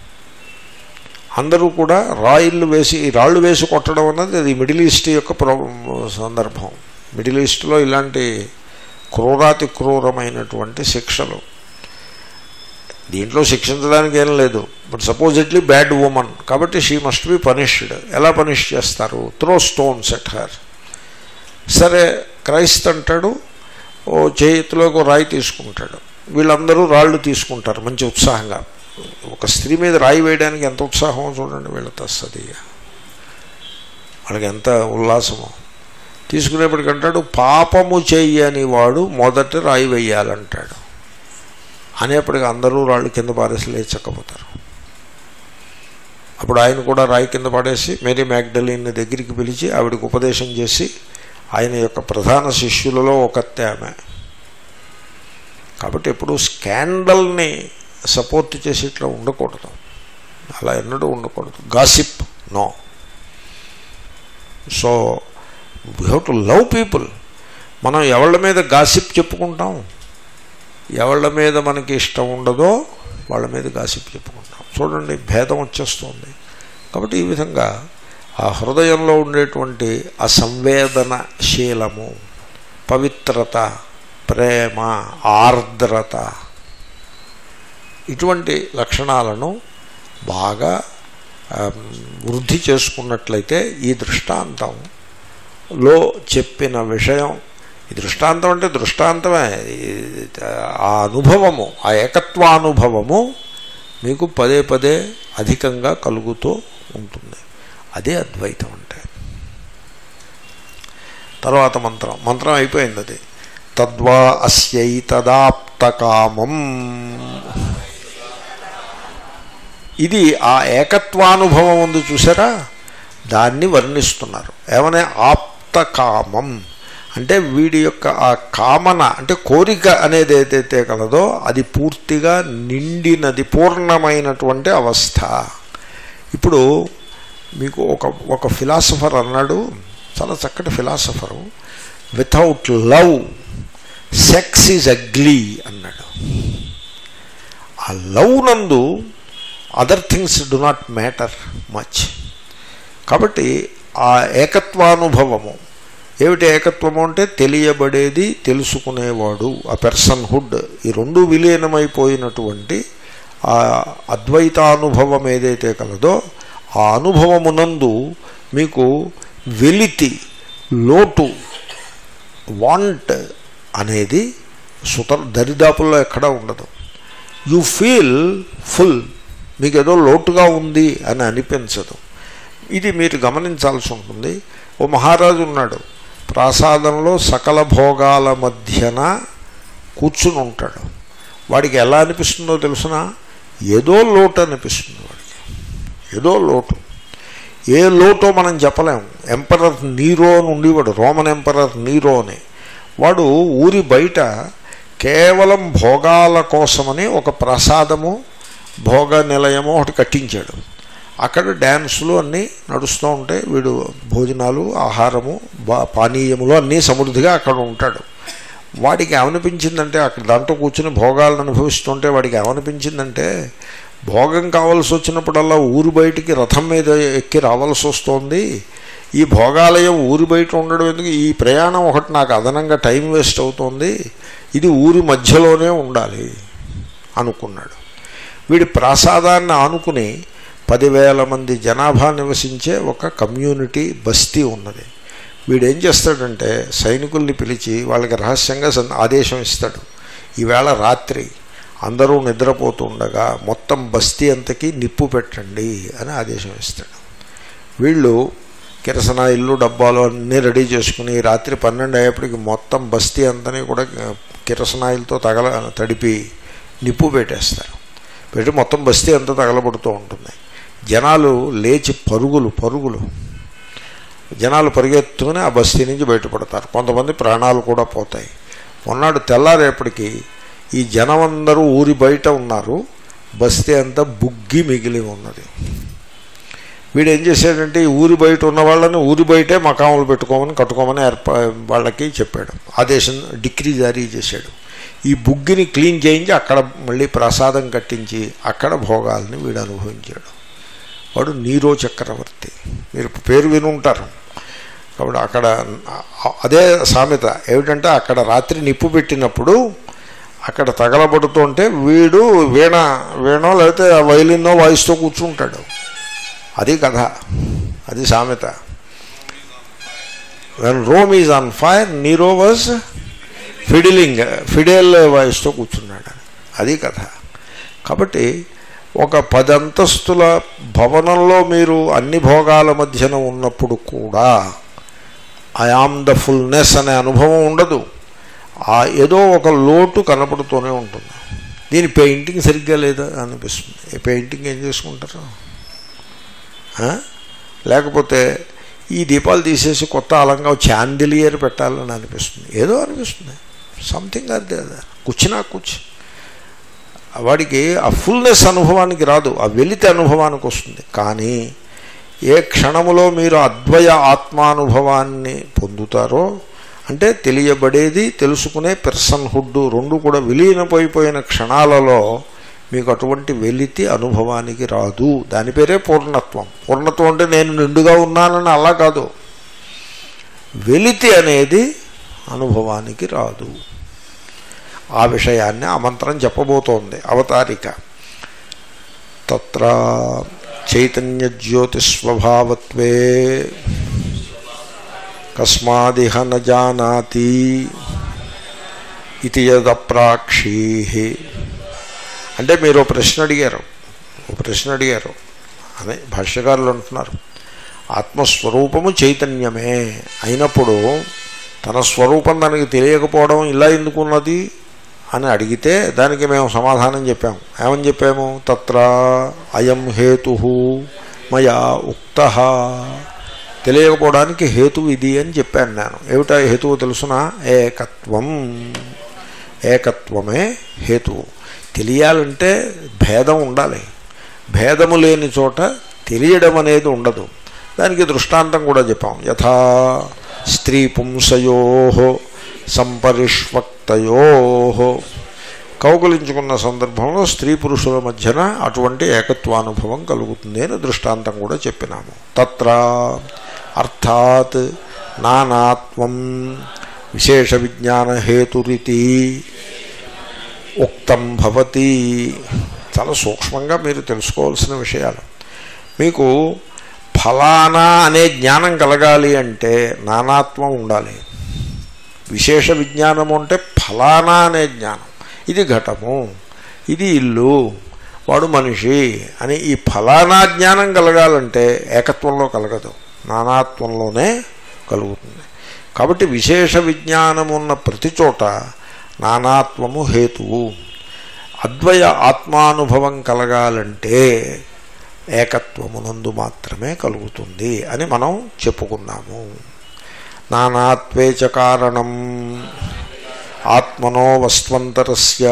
అందరూ కూడా రాయిళ్ళు వేసి రాళ్ళు వేసి కొట్టడం అన్నది అది మిడిల్ ఈస్ట్ యొక్క ప్రో సందర్భం మిడిల్ ఈస్ట్లో ఇలాంటి క్రూరాతి క్రూరమైనటువంటి శిక్షలు దీంట్లో శిక్షించడానికి ఏం లేదు బట్ సపోజిట్లీ బ్యాడ్ ఉమన్ కాబట్టి షీ మస్ట్ బి పనిష్డ్ ఎలా పనిష్ చేస్తారు త్రో స్టోన్స్ ఎట్ హర్ సరే క్రైస్త అంటాడు ఓ చేతిలోకి రాయి తీసుకుంటాడు వీళ్ళందరూ రాళ్ళు తీసుకుంటారు మంచి ఉత్సాహంగా ఒక స్త్రీ మీద రాయి వేయడానికి ఎంత ఉత్సాహమో చూడండి వీళ్ళ తస్సదియ వాళ్ళకి ఎంత ఉల్లాసమో తీసుకునేప్పటికంటాడు పాపము చెయ్యని వాడు మొదట రాయి వేయాలంటాడు అనేప్పటికీ అందరూ రాళ్ళు కింద పారేసి లేచక్కపోతారు అప్పుడు ఆయన కూడా రాయి కింద పడేసి మేరీ మ్యాగ్డలిన్ దగ్గరికి పిలిచి ఆవిడకి ఉపదేశం చేసి ఆయన యొక్క ప్రధాన శిష్యులలో ఒకతే ఆమె కాబట్టి ఎప్పుడు స్కాండల్ని సపోర్ట్ చేసి ఇట్లా ఉండకూడదు అలా ఎన్నడూ ఉండకూడదు gossip no so we have to love people మనం ఎవళ్ళ మీద గాసిప్ చెప్పుకుంటాం ఎవళ్ళ మీద మనకి ఇష్టం ఉండదో వాళ్ళ మీద గాసిప్ చెప్పుకుంటాం చూడండి భేదం వచ్చేస్తుంది కాబట్టి ఈ విధంగా ఆ హృదయంలో ఉండేటువంటి ఆ సంవేదనశీలము పవిత్రత ప్రేమ ఆర్ద్రత ఇటువంటి లక్షణాలను బాగా వృద్ధి చేసుకున్నట్లయితే ఈ దృష్టాంతంలో చెప్పిన విషయం ఈ దృష్టాంతం అంటే దృష్టాంతమే ఆ అనుభవము ఆ ఏకత్వానుభవము మీకు పదే పదే అధికంగా కలుగుతూ ఉంటుంది అదే అద్వైతం అంటే తర్వాత మంత్రం మంత్రం అయిపోయింది అది తద్వా అస్యైతదాప్తకామం ఇది ఆ ఏకత్వానుభవం ఉంది చూసారా దాన్ని వర్ణిస్తున్నారు ఏమనే ఆప్తకామం అంటే వీడి యొక్క ఆ కామన అంటే కోరిక అనేది ఏదైతే కలదో అది పూర్తిగా నిండినది పూర్ణమైనటువంటి అవస్థ ఇప్పుడు మీకు ఒక ఒక ఫిలాసఫర్ అన్నాడు చాలా చక్కటి philosopher without love sex is ugly అన్నాడు ఆ లవ్ నందు other things do not matter much కాబట్టి ఆ ఏకత్వానుభవము ఏమిటి ఏకత్వము అంటే తెలియబడేది తెలుసుకునేవాడు ఆ పర్సన్హుడ్ ఈ రెండు విలీనమైపోయినటువంటి ఆ అద్వైతానుభవం ఏదైతే కలదో ఆ అనుభవమునందు మీకు వెలితి లోటు వాంట్ అనేది సుత దరిదాపుల్లో ఎక్కడా ఉండదు యు ఫీల్ ఫుల్ మీకు ఏదో లోటుగా ఉంది అని అనిపించదు ఇది మీరు గమనించాల్సి ఉంటుంది ఓ మహారాజు ఉన్నాడు ప్రాసాదంలో సకల భోగాల మధ్యన కూర్చుని ఉంటాడు వాడికి ఎలా అనిపిస్తుందో తెలుసిన ఏదో లోటు అనిపిస్తుంది వాడికి ఏదో లోటు ఏ లోటో మనం చెప్పలేము ఎంపరర్ నీరో అని ఉండేవాడు రోమన్ ఎంపరర్ నీరో అని వాడు ఊరి బయట కేవలం భోగాల కోసమని ఒక ప్రసాదము భోగ నిలయము ఒకటి కట్టించాడు అక్కడ డ్యాన్సులు అన్నీ నడుస్తూ ఉంటాయి వీడు భోజనాలు ఆహారము బా పానీయములు అన్నీ సమృద్ధిగా అక్కడ ఉంటాడు వాడికి ఏమనిపించిందంటే అక్కడ దాంట్లో కూర్చుని భోగాలను అనుభవిస్తుంటే వాడికి ఏమనిపించిందంటే భోగం కావాల్సి వచ్చినప్పుడల్లా ఊరు బయటికి రథం మీద ఎక్కి రావాల్సి వస్తోంది ఈ భోగాలయం ఊరి బయట ఉండడం ఎందుకు ఈ ప్రయాణం ఒకటి నాకు అదనంగా టైం వేస్ట్ అవుతోంది ఇది ఊరి మధ్యలోనే ఉండాలి అనుకున్నాడు వీడి ప్రాసాదాన్ని ఆనుకుని పదివేల మంది జనాభా నివసించే ఒక కమ్యూనిటీ బస్తీ ఉన్నది వీడేం చేస్తాడంటే సైనికుల్ని పిలిచి వాళ్ళకి రహస్యంగా ఆదేశం ఇస్తాడు ఈవేళ రాత్రి అందరూ నిద్రపోతుండగా మొత్తం బస్తీ అంతకి నిప్పు పెట్టండి అని ఆదేశం ఇస్తాడు వీళ్ళు కిరసన ఇల్లు డబ్బాలు అన్నీ రెడీ చేసుకుని రాత్రి పన్నెండు అయ్యేప్పటికి మొత్తం బస్తీ అంతని కూడా కిరసనాయిలతో తగల తడిపి నిప్పు పెట్టేస్తారు పెట్టి మొత్తం బస్తీ అంతా తగలబడుతూ ఉంటుంది జనాలు లేచి పరుగులు పరుగులు జనాలు పరిగెత్తుకుని ఆ బస్తీ నుంచి బయటపడతారు కొంతమంది ప్రాణాలు కూడా పోతాయి మొన్నాడు తెల్లారేపటికి ఈ జనమందరూ ఊరి బయట ఉన్నారు బస్తీ అంతా బుగ్గి మిగిలి ఉన్నది వీడు ఏం చేశాడంటే ఈ ఊరి బయట ఉన్న వాళ్ళని ఊరి బయటే మకాములు పెట్టుకోమని కట్టుకోమని ఏర్పా వాళ్ళకి చెప్పాడు ఆదేశం డిగ్రీ జారీ చేశాడు ఈ బుగ్గిని క్లీన్ చేయించి అక్కడ మళ్ళీ ప్రసాదం కట్టించి అక్కడ భోగాల్ని వీడు అనుభవించాడు వాడు నీరో చక్రవర్తి మీరు పేరు విని ఉంటారు కాబట్టి అక్కడ అదే సామెత ఏమిటంటే అక్కడ రాత్రి నిప్పు పెట్టినప్పుడు అక్కడ తగలబడుతుంటే వీడు వీణ వీణో లేకపోతే వైలిన్నో వాయిస్తూ కూర్చుంటాడు అది కథ అది సామెత when Rome is on fire Nero was fiddling ఫిడేల్ వాయిస్తో కూర్చున్నాడు అది కథ కాబట్టి ఒక పదంతస్తుల భవనంలో మీరు అన్ని భోగాల మధ్యన ఉన్నప్పుడు కూడా ఐ ఆమ్ ద ఫుల్నెస్ అనే అనుభవం ఉండదు ఆ ఏదో ఒక లోటు కనపడుతూనే ఉంటుంది దీని పెయింటింగ్ సరిగ్గా లేదా అనిపిస్తుంది ఈ పెయింటింగ్ ఏం చేసుకుంటారు ఆ? లేకపోతే ఈ దీపాలు తీసేసి కొత్త అలంగా చాందిలియర్ పెట్టాలని అనిపిస్తుంది ఏదో అనిపిస్తుంది సంథింగ్ అది కూర్చున్నా కూర్చు వాడికి ఆ ఫుల్నెస్ అనుభవానికి రాదు ఆ వెలితి అనుభవానికి వస్తుంది కానీ ఏ క్షణములో మీరు అద్వయ ఆత్మానుభవాన్ని పొందుతారో అంటే తెలియబడేది తెలుసుకునే పెర్సన్హుడ్ రెండు కూడా విలీనమైపోయిన క్షణాలలో మీకు అటువంటి వెలితి అనుభవానికి రాదు దాని పేరే పూర్ణత్వం పూర్ణత్వం అంటే నేను నిండుగా ఉన్నానని అలా కాదు వెలితి అనేది అనుభవానికి రాదు ఆ విషయాన్ని ఆ మంత్రం చెప్పబోతోంది అవతారిక తత్ర చైతన్య జ్యోతిస్వభావత్వే కస్మాదిహ న జానాతి ఇది యదప్రాక్షీ అంటే మీరు ఓ ప్రశ్న అడిగారు ఓ ప్రశ్న అడిగారు అని భాష్యకారులు అంటున్నారు ఆత్మస్వరూపము చైతన్యమే అయినప్పుడు తన స్వరూపం దానికి తెలియకపోవడం ఇలా ఎందుకున్నది అని అడిగితే దానికి మేము సమాధానం చెప్పాము ఏమని చెప్పాము తత్ర అయం హేతు మయా ఉక్త తెలియకపోవడానికి హేతువు ఇది అని చెప్పాను నేను ఏమిటా హేతువు తెలుసిన ఏకత్వం ఏకత్వమే హేతువు తెలియాలంటే భేదం ఉండాలి భేదము లేని చోట తెలియడం అనేది ఉండదు దానికి దృష్టాంతం కూడా చెప్పాం యథా స్త్రీ పుంసయో సంపరిష్వక్తయో కౌగులించుకున్న సందర్భంలో స్త్రీ పురుషుల మధ్యన అటువంటి ఏకత్వానుభవం కలుగుతుంది అని దృష్టాంతం కూడా చెప్పినాము తత్ర అర్థాత్ నానాత్వం విశేష విజ్ఞాన హేతురితి ఉక్తం భవతి చాలా సూక్ష్మంగా మీరు తెలుసుకోవాల్సిన విషయాలు మీకు ఫలానా అనే జ్ఞానం కలగాలి అంటే నానాత్వం ఉండాలి విశేష విజ్ఞానము అంటే ఫలానా అనే జ్ఞానం ఇది ఘటము ఇది ఇల్లు వాడు మనిషి అని ఈ ఫలానా జ్ఞానం కలగాలంటే ఏకత్వంలో కలగదు నానాత్వంలోనే కలుగుతుంది కాబట్టి విశేష విజ్ఞానం ఉన్న ప్రతి చోట నానాత్వము హేతువు అద్వయ ఆత్మానుభవం కలగాలంటే ఏకత్వమునందు మాత్రమే కలుగుతుంది అని మనం చెప్పుకున్నాము నానాత్వే చ కారణం ఆత్మనో వస్త్వంతరస్య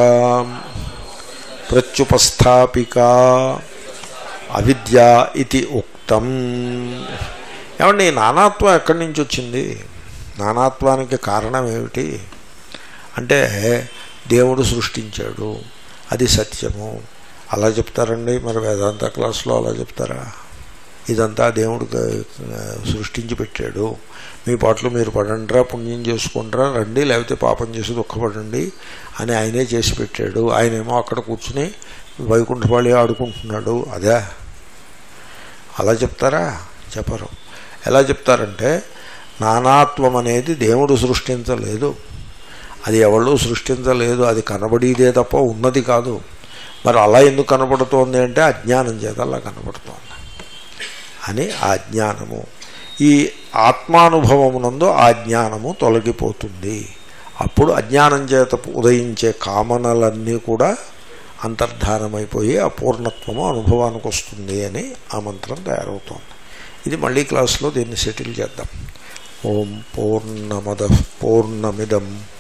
ప్రత్యుపస్థాపిక అవిద్య ఇది ఉక్తం ఏమండి ఈ నానాత్వం ఎక్కడి నుంచి వచ్చింది నానాత్వానికి కారణం ఏమిటి అంటే దేవుడు సృష్టించాడు అది సత్యము అలా చెప్తారండి మరి వేదాంత క్లాస్లో అలా చెప్తారా ఇదంతా దేవుడు సృష్టించి పెట్టాడు మీ పాటలు మీరు పడండిరా పుణ్యం చేసుకుంటారా రండి లేకపోతే పాపం చేసి దుఃఖపడండి అని ఆయనే చేసి పెట్టాడు ఆయనేమో అక్కడ కూర్చుని వైకుంఠపాళి ఆడుకుంటున్నాడు అదే అలా చెప్తారా చెప్పరు ఎలా చెప్తారంటే నానాత్వం అనేది దేవుడు సృష్టించలేదు అది ఎవళ్ళు సృష్టించలేదు అది కనబడేదే తప్ప ఉన్నది కాదు మరి అలా ఎందుకు కనబడుతోంది అంటే అజ్ఞానం చేత అలా కనబడుతోంది అని ఆ జ్ఞానము ఈ ఆత్మానుభవమునందు ఆ జ్ఞానము తొలగిపోతుంది అప్పుడు అజ్ఞానం చేత ఉదయించే కామనలన్నీ కూడా అంతర్ధానమైపోయి ఆ పూర్ణత్వము అనుభవానికి వస్తుంది అని ఆ మంత్రం తయారవుతోంది ఇది మళ్ళీ క్లాస్లో దీన్ని సెటిల్ చేద్దాం ఓం పూర్ణమద పూర్ణమిదం